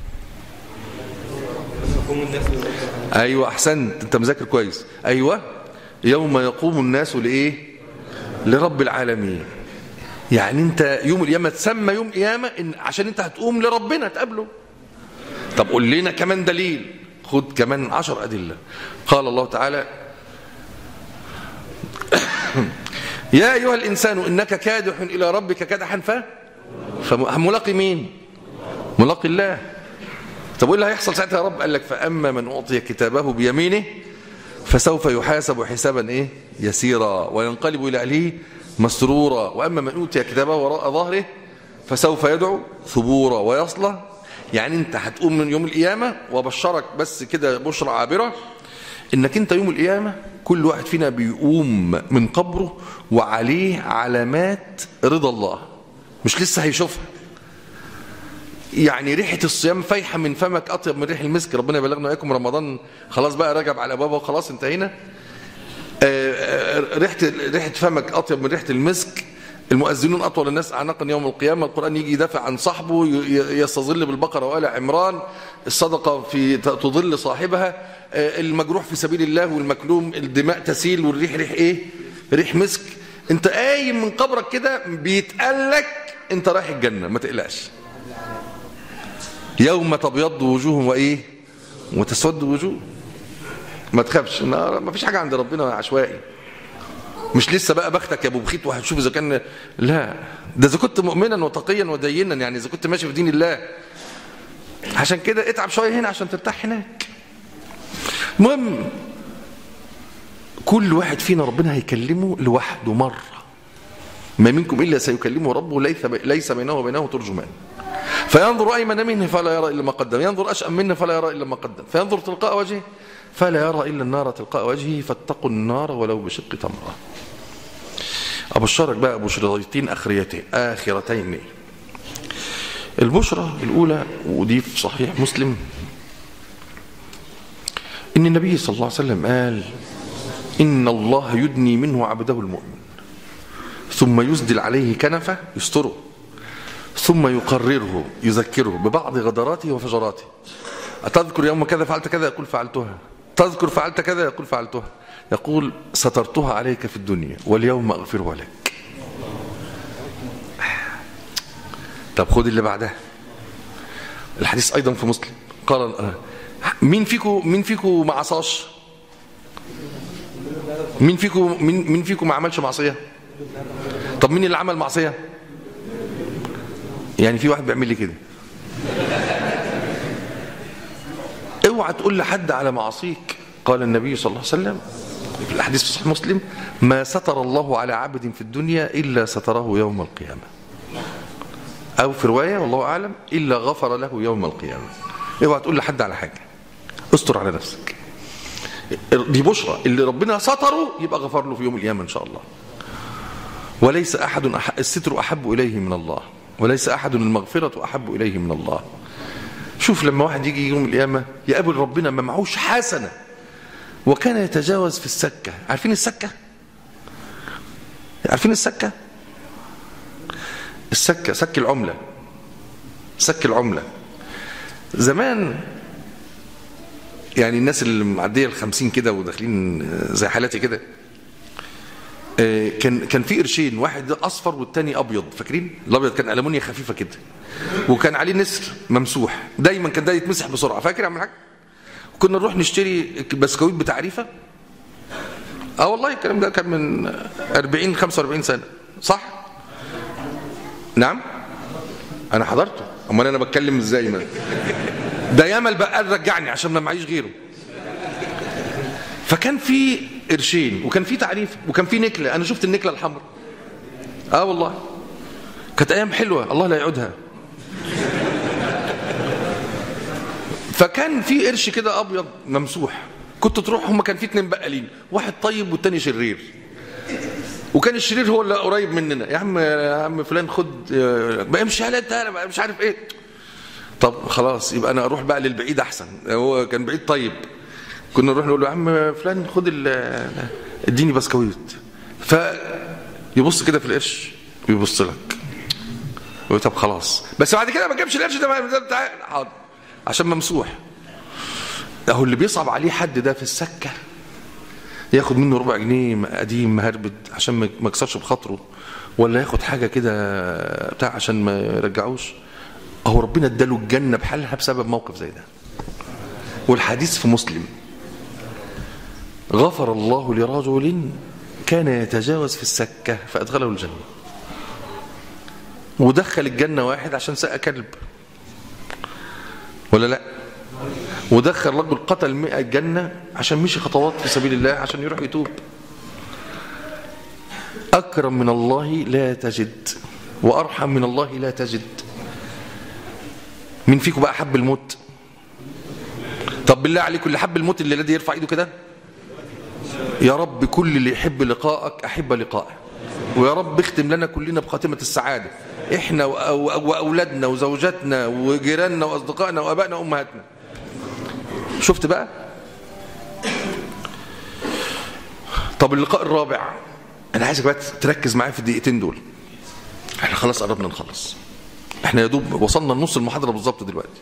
يقوم الناس بالرب ايوه احسنت انت مذاكر كويس ايوه يوم يقوم الناس لايه لرب العالمين يعني انت يوم القيامه تسمى يوم قيامه إن عشان انت هتقوم لربنا تقابله طب قول لنا كمان دليل خد كمان عشر ادله قال الله تعالى يا ايها الانسان انك كادح الى ربك كدحا ف فملاقي مين ملاقي الله طب وايه اللي هيحصل ساعتها يا رب قال لك فاما من اعطي كتابه بيمينه فسوف يحاسب حسابا ايه يسيرا وينقلب الى اهله مسرورا واما من اوتي كتابه وراء ظهره فسوف يدعو ثبورا ويصلى يعني انت هتقوم من يوم القيامه وبشرك بس كده بشرى عابره انك انت يوم القيامه كل واحد فينا بيقوم من قبره وعليه علامات رضا الله مش لسه هيشوفها يعني ريحة الصيام فايحة من فمك أطيب من ريح المسك ربنا يبلغنا وإياكم رمضان خلاص بقى رجب على بابا وخلاص انتهينا آه، آه، ريحة ريحة فمك أطيب من ريحة المسك المؤذنون أطول الناس أعناقا يوم القيامة القرآن يجي يدافع عن صاحبه ي- ي- يستظل بالبقرة وآل عمران الصدقة في ت- تظل صاحبها آه، المجروح في سبيل الله والمكلوم الدماء تسيل والريح ريح إيه ريح مسك انت قايم من قبرك كده بيتقال لك انت رايح الجنة ما تقلقش يوم تبيض وجوه وايه وتسود وجوه ما تخافش ما ما فيش حاجه عند ربنا عشوائي مش لسه بقى بختك يا ابو بخيت وهتشوف اذا كان لا ده اذا كنت مؤمنا وتقيا ودينا يعني اذا كنت ماشي في دين الله عشان كده اتعب شويه هنا عشان ترتاح هناك المهم كل واحد فينا ربنا هيكلمه لوحده مره ما منكم الا سيكلمه ربه ليس ليس بينه وبينه ترجمان فينظر ايمن منه فلا يرى الا ما قدم ينظر اشأم منه فلا يرى الا ما قدم فينظر تلقاء وجهه فلا يرى الا النار تلقاء وجهه فاتقوا النار ولو بشق تمره ابشرك بقى بشريتين اخريتين اخرتين البشرى الاولى ودي في صحيح مسلم ان النبي صلى الله عليه وسلم قال ان الله يدني منه عبده المؤمن ثم يسدل عليه كنفه يستره ثم يقرره يذكره ببعض غدراته وفجراته أتذكر يوم كذا فعلت كذا يقول فعلتها تذكر فعلت كذا يقول فعلتها يقول سترتها عليك في الدنيا واليوم أغفرها لك طب خد اللي بعدها الحديث أيضا في مسلم قال مين فيكم مين فيكم ما عصاش مين فيكم مين مين فيكم ما عملش معصيه طب مين اللي عمل معصيه يعني في واحد بيعمل لي كده اوعى تقول لحد على معاصيك قال النبي صلى الله عليه وسلم في الحديث في صحيح مسلم ما ستر الله على عبد في الدنيا الا ستره يوم القيامه او في روايه والله اعلم الا غفر له يوم القيامه اوعى تقول لحد على حاجه استر على نفسك دي بشرى اللي ربنا ستره يبقى غفر له في يوم القيامه ان شاء الله وليس احد أح... الستر احب اليه من الله وليس احد المغفره احب اليه من الله شوف لما واحد يجي يوم القيامه يقابل ربنا ما معهوش حسنه وكان يتجاوز في السكه عارفين السكه عارفين السكه السكه سك العمله سك العمله زمان يعني الناس اللي معديه الخمسين كده وداخلين زي حالاتي كده كان كان في قرشين واحد اصفر والتاني ابيض فاكرين الابيض كان المونيا خفيفه كده وكان عليه نسر ممسوح دايما كان ده يتمسح بسرعه فاكر يا عم الحاج كنا نروح نشتري بسكويت بتعريفه اه والله الكلام ده كان من 40 45 سنه صح نعم انا حضرته امال انا بتكلم ازاي ما ده ياما البقال رجعني عشان ما معيش غيره فكان في قرشين وكان في تعريف وكان في نكله انا شفت النكله الحمراء اه والله كانت ايام حلوه الله لا يعودها فكان في قرش كده ابيض ممسوح كنت تروح هما كان في اتنين بقالين واحد طيب والتاني شرير وكان الشرير هو اللي قريب مننا يا عم يا عم فلان خد ما امشي على انت انا مش عارف ايه طب خلاص يبقى انا اروح بقى للبعيد احسن هو كان بعيد طيب كنا نروح نقول له يا عم فلان خد اديني بسكويت فيبص كده في القرش ويبص لك يقول طب خلاص بس بعد كده ما جابش القرش ده بتاع حاضر عشان ممسوح اهو اللي بيصعب عليه حد ده في السكه ياخد منه ربع جنيه قديم مهربد عشان ما يكسرش بخاطره ولا ياخد حاجه كده بتاع عشان ما يرجعوش اهو ربنا اداله الجنه بحالها بسبب موقف زي ده والحديث في مسلم غفر الله لرجل كان يتجاوز في السكة فأدخله الجنة ودخل الجنة واحد عشان سقى كلب ولا لا ودخل رجل قتل مئة الجنة عشان مشي خطوات في سبيل الله عشان يروح يتوب أكرم من الله لا تجد وأرحم من الله لا تجد مين فيكم بقى حب الموت طب بالله عليكم اللي حب الموت اللي الذي يرفع ايده كده يا رب كل اللي يحب لقائك احب لقائه ويا رب اختم لنا كلنا بخاتمه السعاده احنا واولادنا وزوجاتنا وجيراننا واصدقائنا وابائنا وامهاتنا شفت بقى طب اللقاء الرابع انا عايزك بقى تركز معايا في الدقيقتين دول احنا خلاص قربنا نخلص احنا يا دوب وصلنا لنص المحاضره بالظبط دلوقتي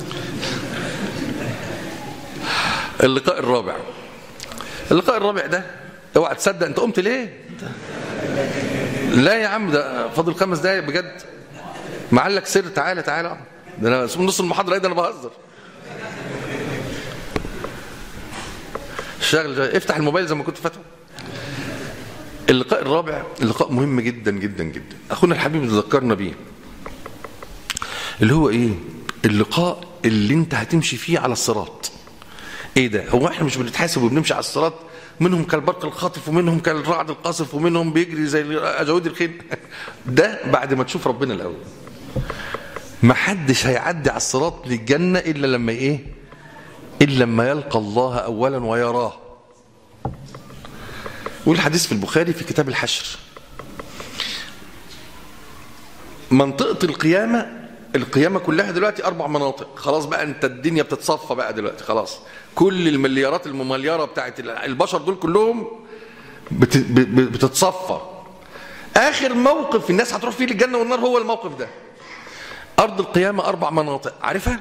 اللقاء الرابع اللقاء الرابع ده اوعى تصدق انت قمت ليه لا يا عم ده فاضل خمس دقايق بجد معلك سر تعالى تعالى ده انا نص المحاضره ده انا بهزر الشغل ده افتح الموبايل زي ما كنت فاتحه اللقاء الرابع لقاء مهم جدا جدا جدا اخونا الحبيب ذكرنا بيه اللي هو ايه اللقاء اللي انت هتمشي فيه على الصراط ايه ده هو احنا مش بنتحاسب وبنمشي على الصراط منهم كالبرق الخاطف ومنهم كالرعد القاصف ومنهم بيجري زي اجاود الخيل ده بعد ما تشوف ربنا الاول ما حدش هيعدي على الصراط للجنه الا لما ايه الا لما يلقى الله اولا ويراه والحديث في البخاري في كتاب الحشر منطقة القيامة القيامة كلها دلوقتي أربع مناطق خلاص بقى أنت الدنيا بتتصفى بقى دلوقتي خلاص كل المليارات الممليرة بتاعت البشر دول كلهم بت- ب- ب- بتتصفى آخر موقف الناس هتروح فيه للجنة والنار هو الموقف ده أرض القيامة أربع مناطق عارفها؟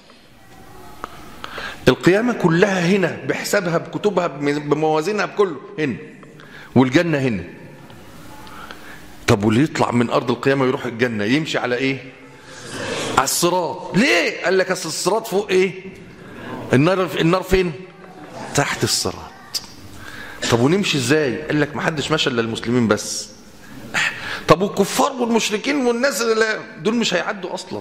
القيامة كلها هنا بحسابها بكتبها بموازينها بكله هنا والجنة هنا طب واللي يطلع من أرض القيامة ويروح الجنة يمشي على إيه على الصراط ليه قال لك أصل الصراط فوق إيه النار النار فين تحت الصراط طب ونمشي إزاي قال لك ما حدش مشى إلا المسلمين بس طب والكفار والمشركين والناس اللي دول مش هيعدوا أصلا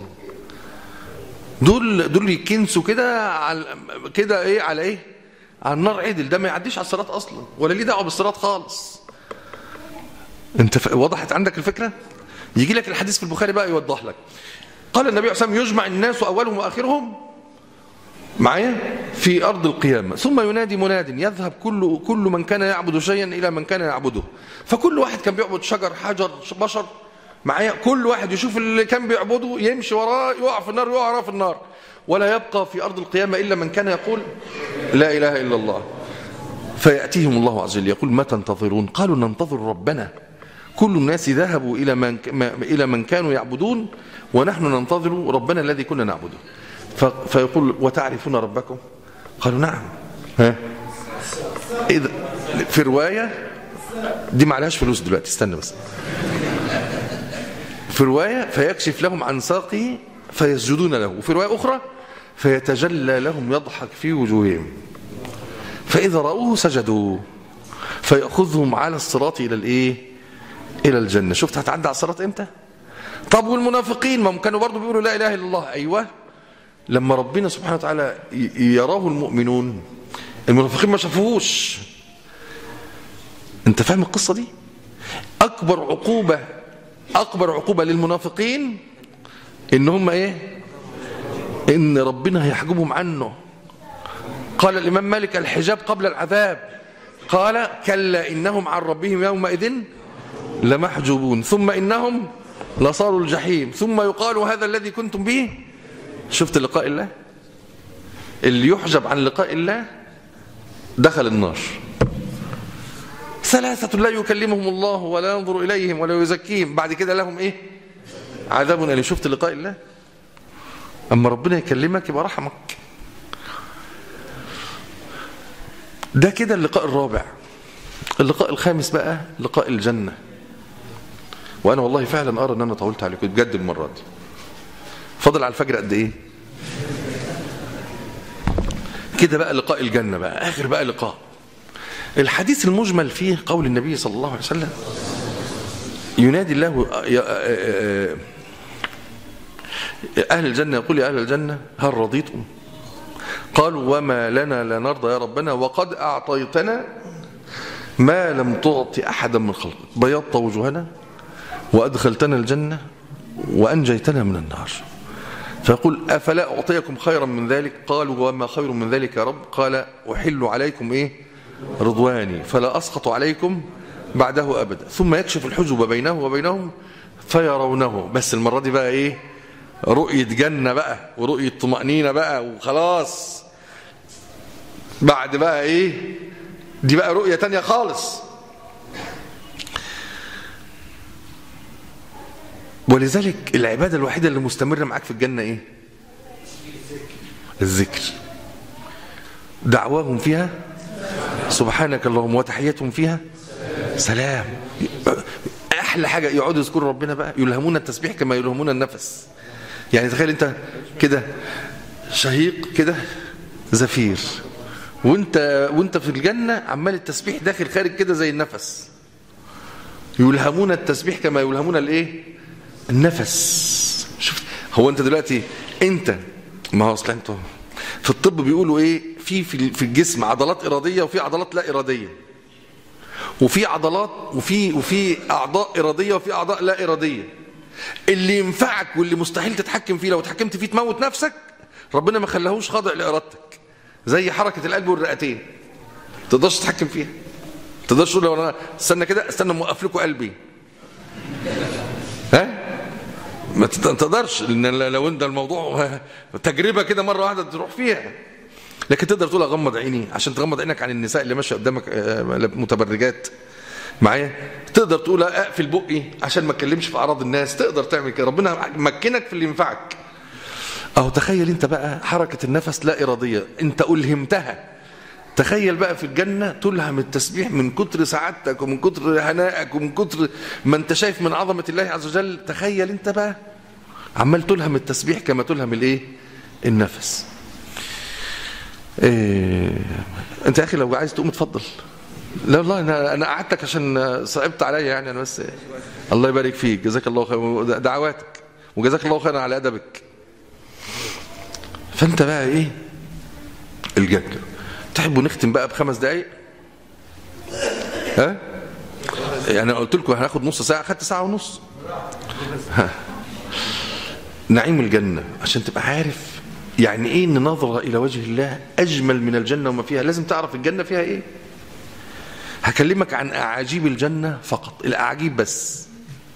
دول دول يكنسوا كده على كده ايه على ايه على النار عدل ده ما يعديش على الصراط اصلا ولا ليه دعوه بالصراط خالص انت ف... وضحت عندك الفكره يجي لك الحديث في البخاري بقى يوضح لك قال النبي عليه الصلاه والسلام يجمع الناس اولهم واخرهم معايا في ارض القيامه ثم ينادي مناد يذهب كل كل من كان يعبد شيئا الى من كان يعبده فكل واحد كان بيعبد شجر حجر بشر معايا كل واحد يشوف اللي كان بيعبده يمشي وراه يقع في النار يقع وراه في النار ولا يبقى في ارض القيامه الا من كان يقول لا اله الا الله فياتيهم الله عز وجل يقول ما تنتظرون قالوا ننتظر ربنا كل الناس ذهبوا الى من ما- الى من كانوا يعبدون ونحن ننتظر ربنا الذي كنا نعبده ف- فيقول وتعرفون ربكم قالوا نعم ها اذا في روايه دي معلهاش فلوس دلوقتي استنى بس في رواية فيكشف لهم عن ساقه فيسجدون له وفي رواية أخرى فيتجلى لهم يضحك في وجوههم فإذا رأوه سجدوا فيأخذهم على الصراط إلى الإيه إلى الجنة شفت هتعدي على الصراط إمتى طب والمنافقين ما هم كانوا برضو بيقولوا لا إله إلا الله أيوة لما ربنا سبحانه وتعالى ي- يراه المؤمنون المنافقين ما شافوهوش انت فاهم القصة دي أكبر عقوبة أكبر عقوبة للمنافقين إن هم إيه إن ربنا هيحجبهم عنه قال الإمام مالك الحجاب قبل العذاب قال كلا إنهم عن ربهم يومئذ لمحجوبون ثم إنهم لصالوا الجحيم ثم يقال هذا الذي كنتم به شفت لقاء الله اللي يحجب عن لقاء الله دخل النار ثلاثة لا يكلمهم الله ولا ينظر إليهم ولا يزكيهم بعد كده لهم إيه عذاب أليم شفت لقاء الله أما ربنا يكلمك يبقى رحمك ده كده اللقاء الرابع اللقاء الخامس بقى لقاء الجنة وأنا والله فعلا أرى أن أنا طولت عليكم بجد المرة دي فضل على الفجر قد إيه كده بقى لقاء الجنة بقى آخر بقى لقاء الحديث المجمل فيه قول النبي صلى الله عليه وسلم ينادي الله يا أهل الجنة يقول يا أهل الجنة هل رضيتم قالوا وما لنا لا نرضى يا ربنا وقد أعطيتنا ما لم تعطي أحدا من خلقك بيضت وجوهنا وأدخلتنا الجنة وأنجيتنا من النار فيقول أفلا أعطيكم خيرا من ذلك قالوا وما خير من ذلك يا رب قال أحل عليكم إيه رضواني فلا أسخط عليكم بعده أبدا ثم يكشف الحجب بينه وبينهم فيرونه بس المرة دي بقى إيه رؤية جنة بقى ورؤية طمأنينة بقى وخلاص بعد بقى إيه دي بقى رؤية تانية خالص ولذلك العبادة الوحيدة اللي مستمرة معاك في الجنة إيه الذكر دعواهم فيها سبحانك اللهم وتحياتهم فيها سلام احلى حاجه يقعدوا يذكروا ربنا بقى يلهمون التسبيح كما يلهمون النفس يعني تخيل انت كده شهيق كده زفير وانت وانت في الجنه عمال التسبيح داخل خارج كده زي النفس يلهمون التسبيح كما يلهمون الايه النفس شفت هو انت دلوقتي انت ما هو اصل انتوا في الطب بيقولوا ايه في في في الجسم عضلات اراديه وفي عضلات لا اراديه وفي عضلات وفي وفي اعضاء اراديه وفي اعضاء لا اراديه اللي ينفعك واللي مستحيل تتحكم فيه لو اتحكمت فيه تموت نفسك ربنا ما خلاهوش خاضع لارادتك زي حركه القلب والرئتين ما تقدرش تتحكم فيها ما تقدرش تقول لو انا استنى كده استنى موقف لكم قلبي ها ما تت- ما تقدرش لان لو انت الموضوع تجربه كده مره واحده تروح فيها لكن تقدر تقول اغمض عيني عشان تغمض عينك عن النساء اللي ماشيه قدامك آه، متبرجات معايا تقدر تقول اقفل بقي عشان ما اتكلمش في اعراض الناس تقدر تعمل كده ربنا مكنك في اللي ينفعك اهو تخيل انت بقى حركه النفس لا اراديه انت الهمتها تخيل بقى في الجنة تلهم التسبيح من كتر سعادتك ومن كتر هنائك ومن كتر ما انت شايف من عظمة الله عز وجل تخيل انت بقى عمال تلهم التسبيح كما تلهم الايه النفس إيه انت يا اخي لو عايز تقوم اتفضل لا والله انا انا قعدتك عشان صعبت عليا يعني انا بس الله يبارك فيك جزاك الله خير دعواتك وجزاك الله خيرا على ادبك فانت بقى ايه الجنة تحبوا نختم بقى بخمس دقايق ها يعني أنا قلت لكم هناخد نص ساعة خدت ساعة ونص ها. نعيم الجنة عشان تبقى عارف يعني ايه ان نظرة الى وجه الله اجمل من الجنة وما فيها لازم تعرف الجنة فيها ايه هكلمك عن اعاجيب الجنة فقط الاعاجيب بس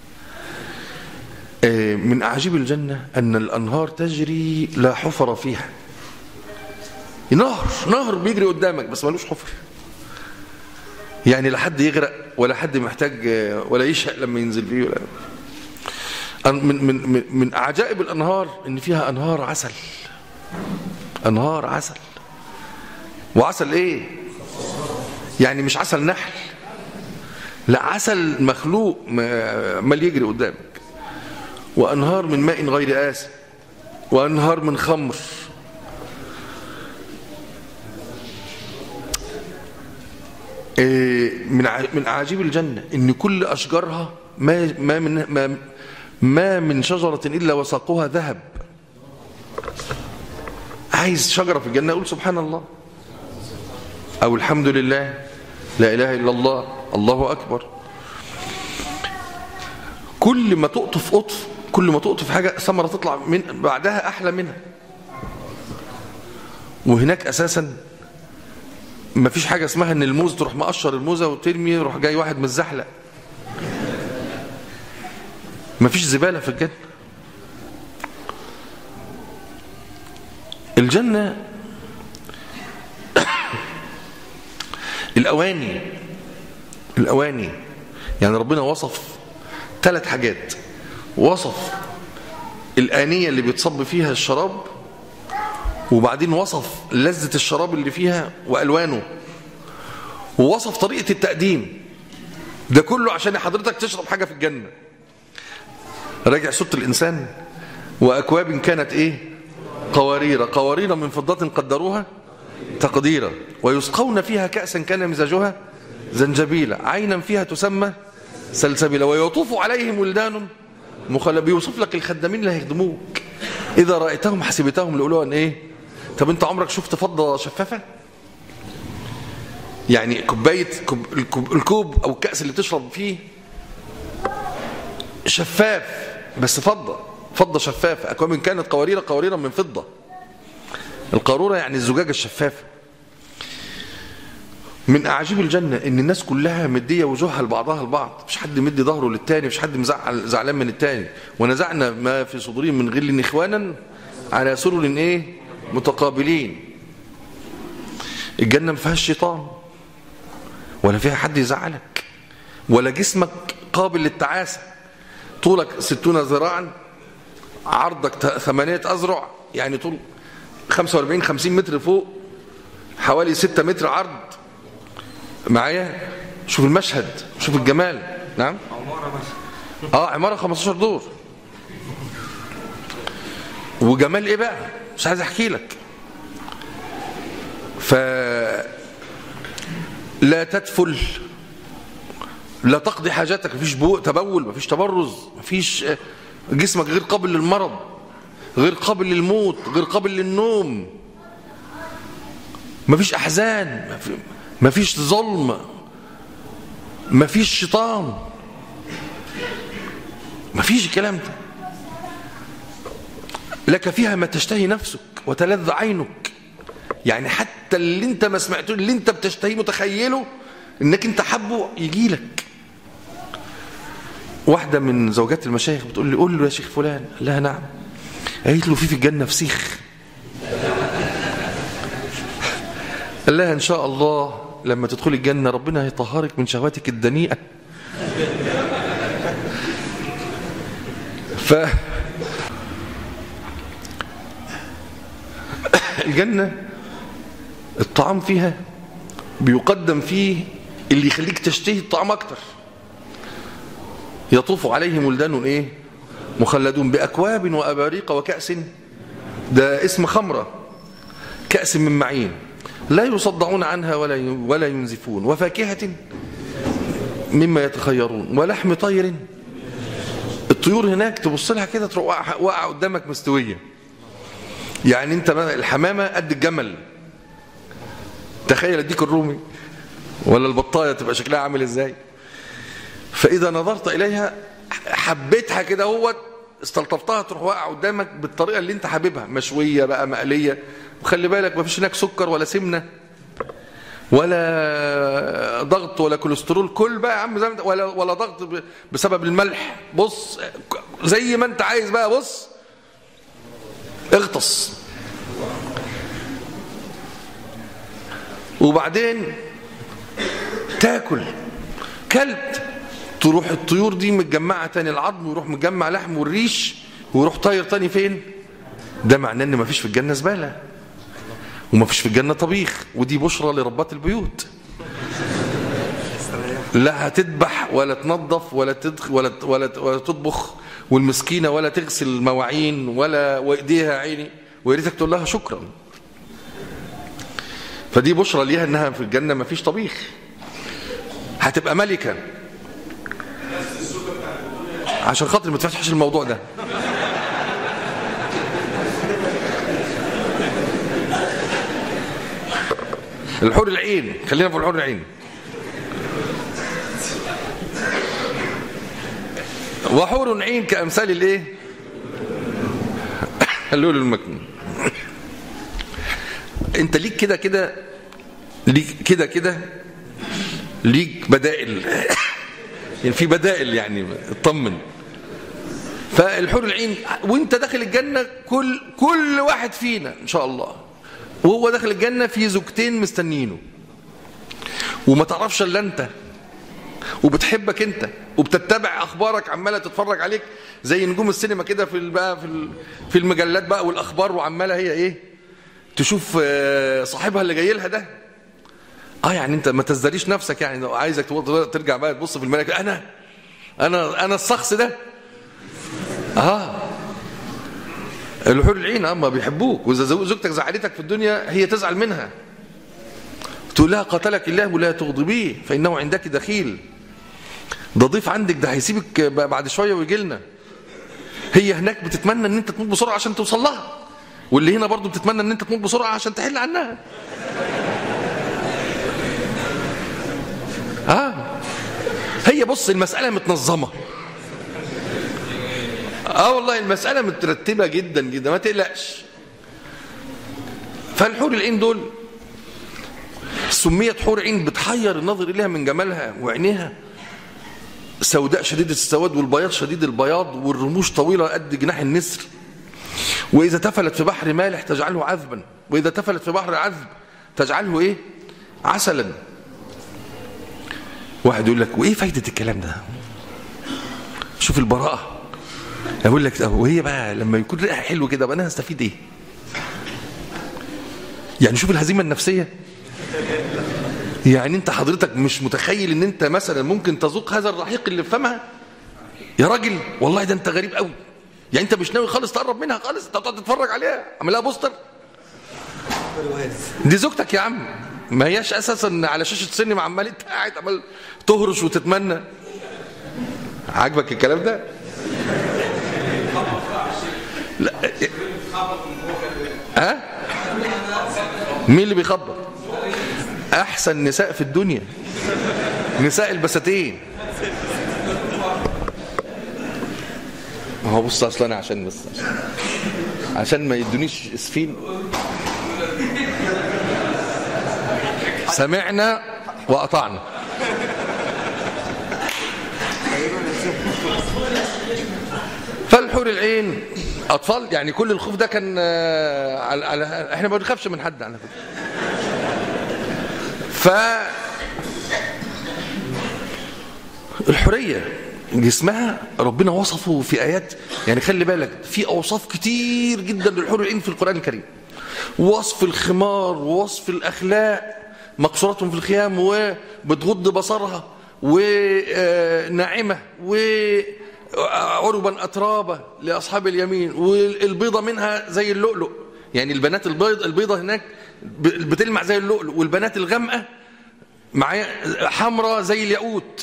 آه، من اعاجيب الجنة ان الانهار تجري لا حفر فيها نهر نهر بيجري قدامك بس ملوش حفر يعني لا حد يغرق ولا حد محتاج ولا يشهق لما ينزل فيه ولا من من من من عجائب الانهار ان فيها انهار عسل انهار عسل وعسل ايه يعني مش عسل نحل لا عسل مخلوق ما- مال يجري قدامك وانهار من ماء غير آسن وانهار من خمر إيه، من ع- من اعاجيب الجنه ان كل اشجارها ما ما من ما, ما من شجره الا وساقها ذهب عايز شجره في الجنه اقول سبحان الله او الحمد لله لا اله الا الله الله اكبر كل ما تقطف قطف كل ما تقطف حاجه ثمره تطلع من بعدها احلى منها وهناك اساسا ما فيش حاجة اسمها ان الموز تروح مقشر الموزة وترمي يروح جاي واحد متزحلق ما فيش زبالة في الجنة الجنة الأواني الأواني يعني ربنا وصف ثلاث حاجات وصف الآنية اللي بيتصب فيها الشراب وبعدين وصف لذة الشراب اللي فيها وألوانه ووصف طريقة التقديم ده كله عشان حضرتك تشرب حاجة في الجنة راجع صوت الإنسان وأكواب كانت إيه قوارير قوارير من فضة قدروها تقديرا ويسقون فيها كأسا كان مزاجها زنجبيلا عينا فيها تسمى سلسبيلا ويطوف عليهم ولدان مخلب بيوصف لك الخدامين اللي هيخدموك إذا رأيتهم حسبتهم لؤلؤا إيه طب أنت عمرك شفت فضة شفافة يعني كوباية كوب الكوب, الكوب أو الكأس اللي تشرب فيه شفاف بس فضة فضة شفافة أكواب كانت قوارير قوارير من فضة القارورة يعني الزجاجة الشفافة من أعجيب الجنة إن الناس كلها مدية وجوهها لبعضها البعض مش حد مدي ظهره للتاني مش حد مزعل زعلان من التاني ونزعنا ما في صدورهم من غل إخوانا على سرر إيه متقابلين الجنة ما فيهاش شيطان ولا فيها حد يزعلك ولا جسمك قابل للتعاسة طولك ستون ذراعا عرضك ثمانية أذرع يعني طول 45 50 متر فوق حوالي 6 متر عرض معايا شوف المشهد شوف الجمال نعم عمارة بس اه عمارة 15 دور وجمال ايه بقى مش عايز احكي لك ف لا تدفل لا تقضي حاجاتك مفيش بو تبول مفيش تبرز مفيش آه، جسمك غير قابل للمرض غير قابل للموت غير قابل للنوم مفيش احزان مفي- مفيش ظلم مفيش شيطان مفيش الكلام ده لك فيها ما تشتهي نفسك وتلذ عينك يعني حتى اللي انت ما سمعته اللي انت بتشتهيه متخيله انك انت حبه يجي لك واحدة من زوجات المشايخ بتقول لي قول له يا شيخ فلان قال لها نعم قالت له في في الجنة فسيخ قال لها ان شاء الله لما تدخلي الجنة ربنا هيطهرك من شهواتك الدنيئة ف الجنة الطعام فيها بيقدم فيه اللي يخليك تشتهي الطعام اكتر يطوف عليهم ولدان ايه مخلدون باكواب واباريق وكاس ده اسم خمره كاس من معين لا يصدعون عنها ولا ولا ينزفون وفاكهه مما يتخيرون ولحم طير الطيور هناك تبص لها كده تروح واقعه واقعة قدامك مستويه يعني انت ما- الحمامه قد الجمل تخيل اديك الرومي ولا البطايه تبقى شكلها عامل ازاي فاذا نظرت اليها حبيتها كده هو استلطفتها تروح واقعه قدامك بالطريقه اللي انت حاببها مشويه بقى مقليه وخلي بالك ما فيش هناك سكر ولا سمنه ولا ضغط ولا كوليسترول كل بقى يا عم زي ما انت- ولا ولا ضغط ب- بسبب الملح بص زي ما انت عايز بقى بص اغطس وبعدين تاكل كلت تروح الطيور دي متجمعه تاني العظم ويروح متجمع لحم والريش ويروح طاير تاني فين ده معناه ان مفيش في الجنه زباله ومفيش في الجنه طبيخ ودي بشرى لربات البيوت لا هتذبح ولا تنظف ولا تدخ ولا ولا ولا تطبخ والمسكينه ولا تغسل المواعين ولا وايديها عيني ويا ريتك تقول لها شكرا فدي بشرى ليها انها في الجنه ما فيش طبيخ هتبقى ملكه عشان خاطر ما تفتحش الموضوع ده الحور العين خلينا في الحور العين وحور عين كأمثال الايه اللؤلؤ المكنون انت ليك كده كده ليك كده كده ليك بدائل يعني في بدائل يعني اطمن فالحور العين وانت داخل الجنة كل كل واحد فينا ان شاء الله وهو داخل الجنة في زوجتين مستنينه وما تعرفش الا انت وبتحبك انت وبتتبع اخبارك عماله تتفرج عليك زي نجوم السينما كده في ال- بقى في ال- في المجلات بقى والاخبار وعماله هي ايه تشوف آه، صاحبها اللي جاي لها ده اه يعني انت ما تزدريش نفسك يعني لو عايزك تبقى- ترجع بقى تبص في الملك انا انا انا الشخص ده اه الحور العين اه ما بيحبوك واذا زو- زوجتك زعلتك في الدنيا هي تزعل منها تقول لها قتلك الله ولا تغضبيه فانه عندك دخيل ده ضيف عندك ده هيسيبك بعد شويه ويجي لنا هي هناك بتتمنى ان انت تموت بسرعه عشان توصل لها واللي هنا برضو بتتمنى ان انت تموت بسرعه عشان تحل عنها اه هي بص المساله متنظمه اه والله المساله مترتبه جدا جدا ما تقلقش فالحور العين دول سميت حور عين بتحير النظر اليها من جمالها وعينيها سوداء شديدة السواد والبياض شديد البياض والرموش طويلة قد جناح النسر وإذا تفلت في بحر مالح تجعله عذبا وإذا تفلت في بحر عذب تجعله إيه عسلا واحد يقول لك وإيه فايدة الكلام ده شوف البراءة أقول لك طب وهي بقى لما يكون ريحها حلو كده بقى أنا هستفيد إيه يعني شوف الهزيمة النفسية يعني انت حضرتك مش متخيل ان انت مثلا ممكن تذوق هذا الرحيق اللي في فمها يا راجل والله ده انت غريب قوي يعني انت مش ناوي خالص تقرب منها خالص انت هتقعد تتفرج عليها عاملها بوستر دي زوجتك يا عم ما هياش اساسا على شاشه سينما عمال انت قاعد عمال تهرش وتتمنى عاجبك الكلام ده لا ها مين اللي بيخبط احسن نساء في الدنيا نساء البساتين ما هو بص اصلا انا عشان بس عشان, عشان ما يدونيش اسفين سمعنا واطعنا فالحور العين اطفال يعني كل الخوف ده كان آه، على على احنا ما بنخافش من حد على فكره ف الحريه جسمها ربنا وصفه في ايات يعني خلي بالك في اوصاف كتير جدا للحور العين في القران الكريم وصف الخمار ووصف الاخلاق مقصورات في الخيام وبتغض بصرها وناعمه وعربا اترابا لاصحاب اليمين والبيضه منها زي اللؤلؤ يعني البنات البيض البيضه هناك ب- بتلمع زي اللؤلؤ والبنات الغامقه معايا حمراء زي الياقوت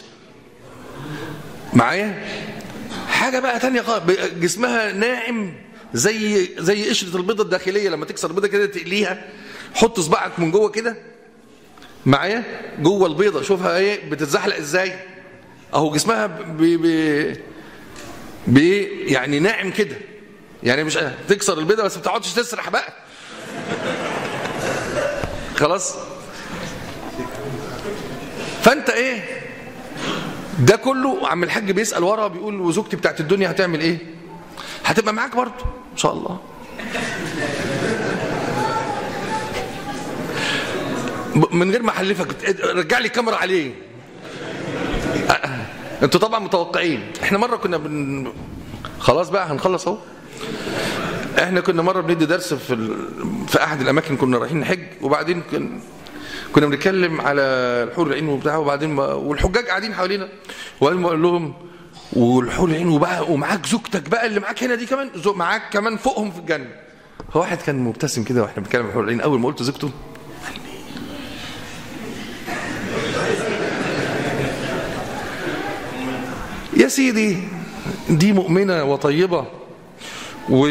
معايا حاجه بقى تانية خالص ب- جسمها ناعم زي زي قشره البيضه الداخليه لما تكسر البيضه كده تقليها حط صباعك من جوه كده معايا جوه البيضه شوفها ايه بتتزحلق ازاي اهو جسمها ب ب ب يعني ناعم كده يعني مش تكسر البيضه بس ما بتقعدش تسرح بقى خلاص فانت ايه ده كله عم الحاج بيسال ورا بيقول وزوجتي بتاعت الدنيا هتعمل ايه هتبقى معاك برضه ان شاء الله ب- من غير ما احلفك رجع لي الكاميرا عليه أه، انتوا طبعا متوقعين احنا مره كنا بن خلاص بقى هنخلص اهو احنا كنا مره بندي درس في ال... في احد الاماكن كنا رايحين نحج وبعدين كن... كنا بنتكلم على الحور العين وبتاع وبعدين ما... والحجاج قاعدين حوالينا وبعدين بقول لهم والحور العين وبقى ومعاك زوجتك بقى اللي معاك هنا دي كمان زو... معاك كمان فوقهم في الجنه فواحد كان مبتسم كده واحنا بنتكلم عن الحور العين اول ما قلت زوجته يا سيدي دي مؤمنة وطيبة و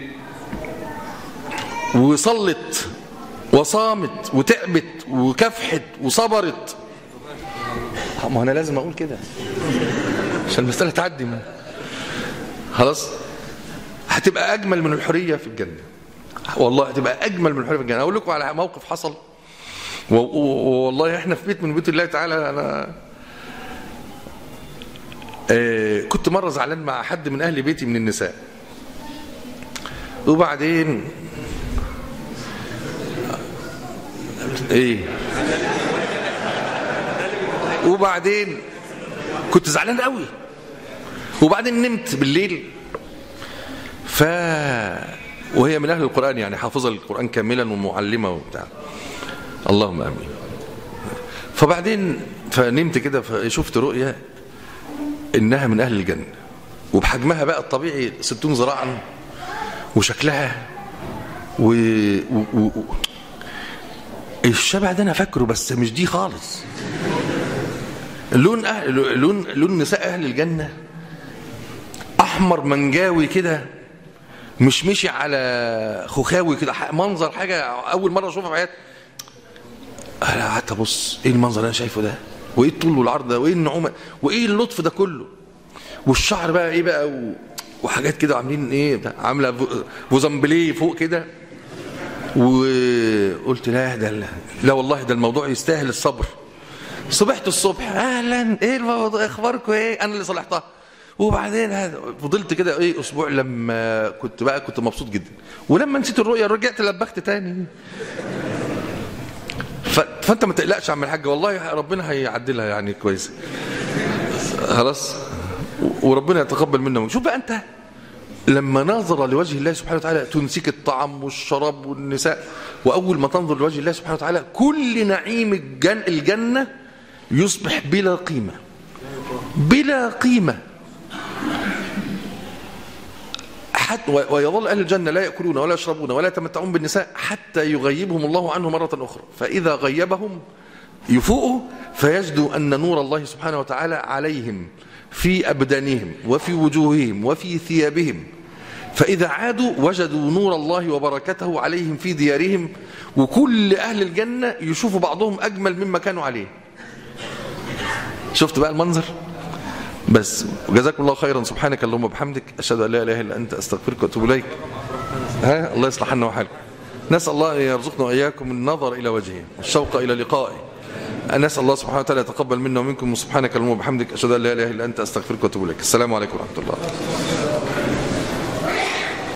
وصلت وصامت وتعبت وكفحت وصبرت ما انا لازم اقول كده عشان المسألة تعدي ما. خلاص هتبقى اجمل من الحرية في الجنة والله هتبقى اجمل من الحرية في الجنة اقول لكم على موقف حصل و- و- والله احنا في بيت من بيوت الله تعالى انا آه، كنت مرة زعلان مع حد من أهل بيتي من النساء وبعدين ايه وبعدين كنت زعلان قوي وبعدين نمت بالليل ف وهي من أهل القرآن يعني حافظة القرآن كاملا ومعلمة وبتاع اللهم آمين فبعدين فنمت كده فشفت رؤية انها من اهل الجنه وبحجمها بقى الطبيعي 60 ذراعا وشكلها و... و... و... و... الشبع ده انا فاكره بس مش دي خالص لون أهل... لون لون نساء اهل الجنه احمر منجاوي كده مش مشي على خخاوي كده ح- منظر حاجه اول مره اشوفها في حياتي انا قعدت ابص ايه المنظر اللي انا شايفه ده وايه الطول والعرض ده وايه النعومه وايه اللطف ده كله والشعر بقى ايه بقى و... وحاجات كده عاملين ايه بتاع- عامله فو- فوزمبليه فوق كده وقلت لا ده لا, لا والله ده الموضوع يستاهل الصبر صبحت الصبح اهلا ايه الموضوع اخباركم ايه انا اللي صلحتها وبعدين هذا فضلت كده ايه اسبوع لما كنت بقى كنت مبسوط جدا ولما نسيت الرؤيا رجعت لبخت تاني ف... فانت ما تقلقش يا عم الحاج والله ربنا هيعدلها يعني كويس خلاص و- وربنا يتقبل منا شوف بقى انت لما ناظر لوجه الله سبحانه وتعالى تنسيك الطعام والشراب والنساء واول ما تنظر لوجه الله سبحانه وتعالى كل نعيم الجن الجنه يصبح بلا قيمه بلا قيمه حتى و- ويظل اهل الجنه لا ياكلون ولا يشربون ولا يتمتعون بالنساء حتى يغيبهم الله عنه مره اخرى فاذا غيبهم يفوقوا فيجدوا أن نور الله سبحانه وتعالى عليهم في أبدانهم وفي وجوههم وفي ثيابهم فإذا عادوا وجدوا نور الله وبركته عليهم في ديارهم وكل أهل الجنة يشوفوا بعضهم أجمل مما كانوا عليه شفت بقى المنظر بس جزاكم الله خيرا سبحانك اللهم وبحمدك أشهد أن لا إله إلا أنت أستغفرك وأتوب إليك ها الله يصلح لنا وحالكم نسأل الله أن يرزقنا وإياكم النظر إلى وجهه والشوق إلى لقائه نسأل الله سبحانه وتعالى يتقبل منا ومنكم سبحانك اللهم وبحمدك أشهد أن لا إله إلا أنت أستغفرك وأتوب إليك السلام عليكم ورحمة الله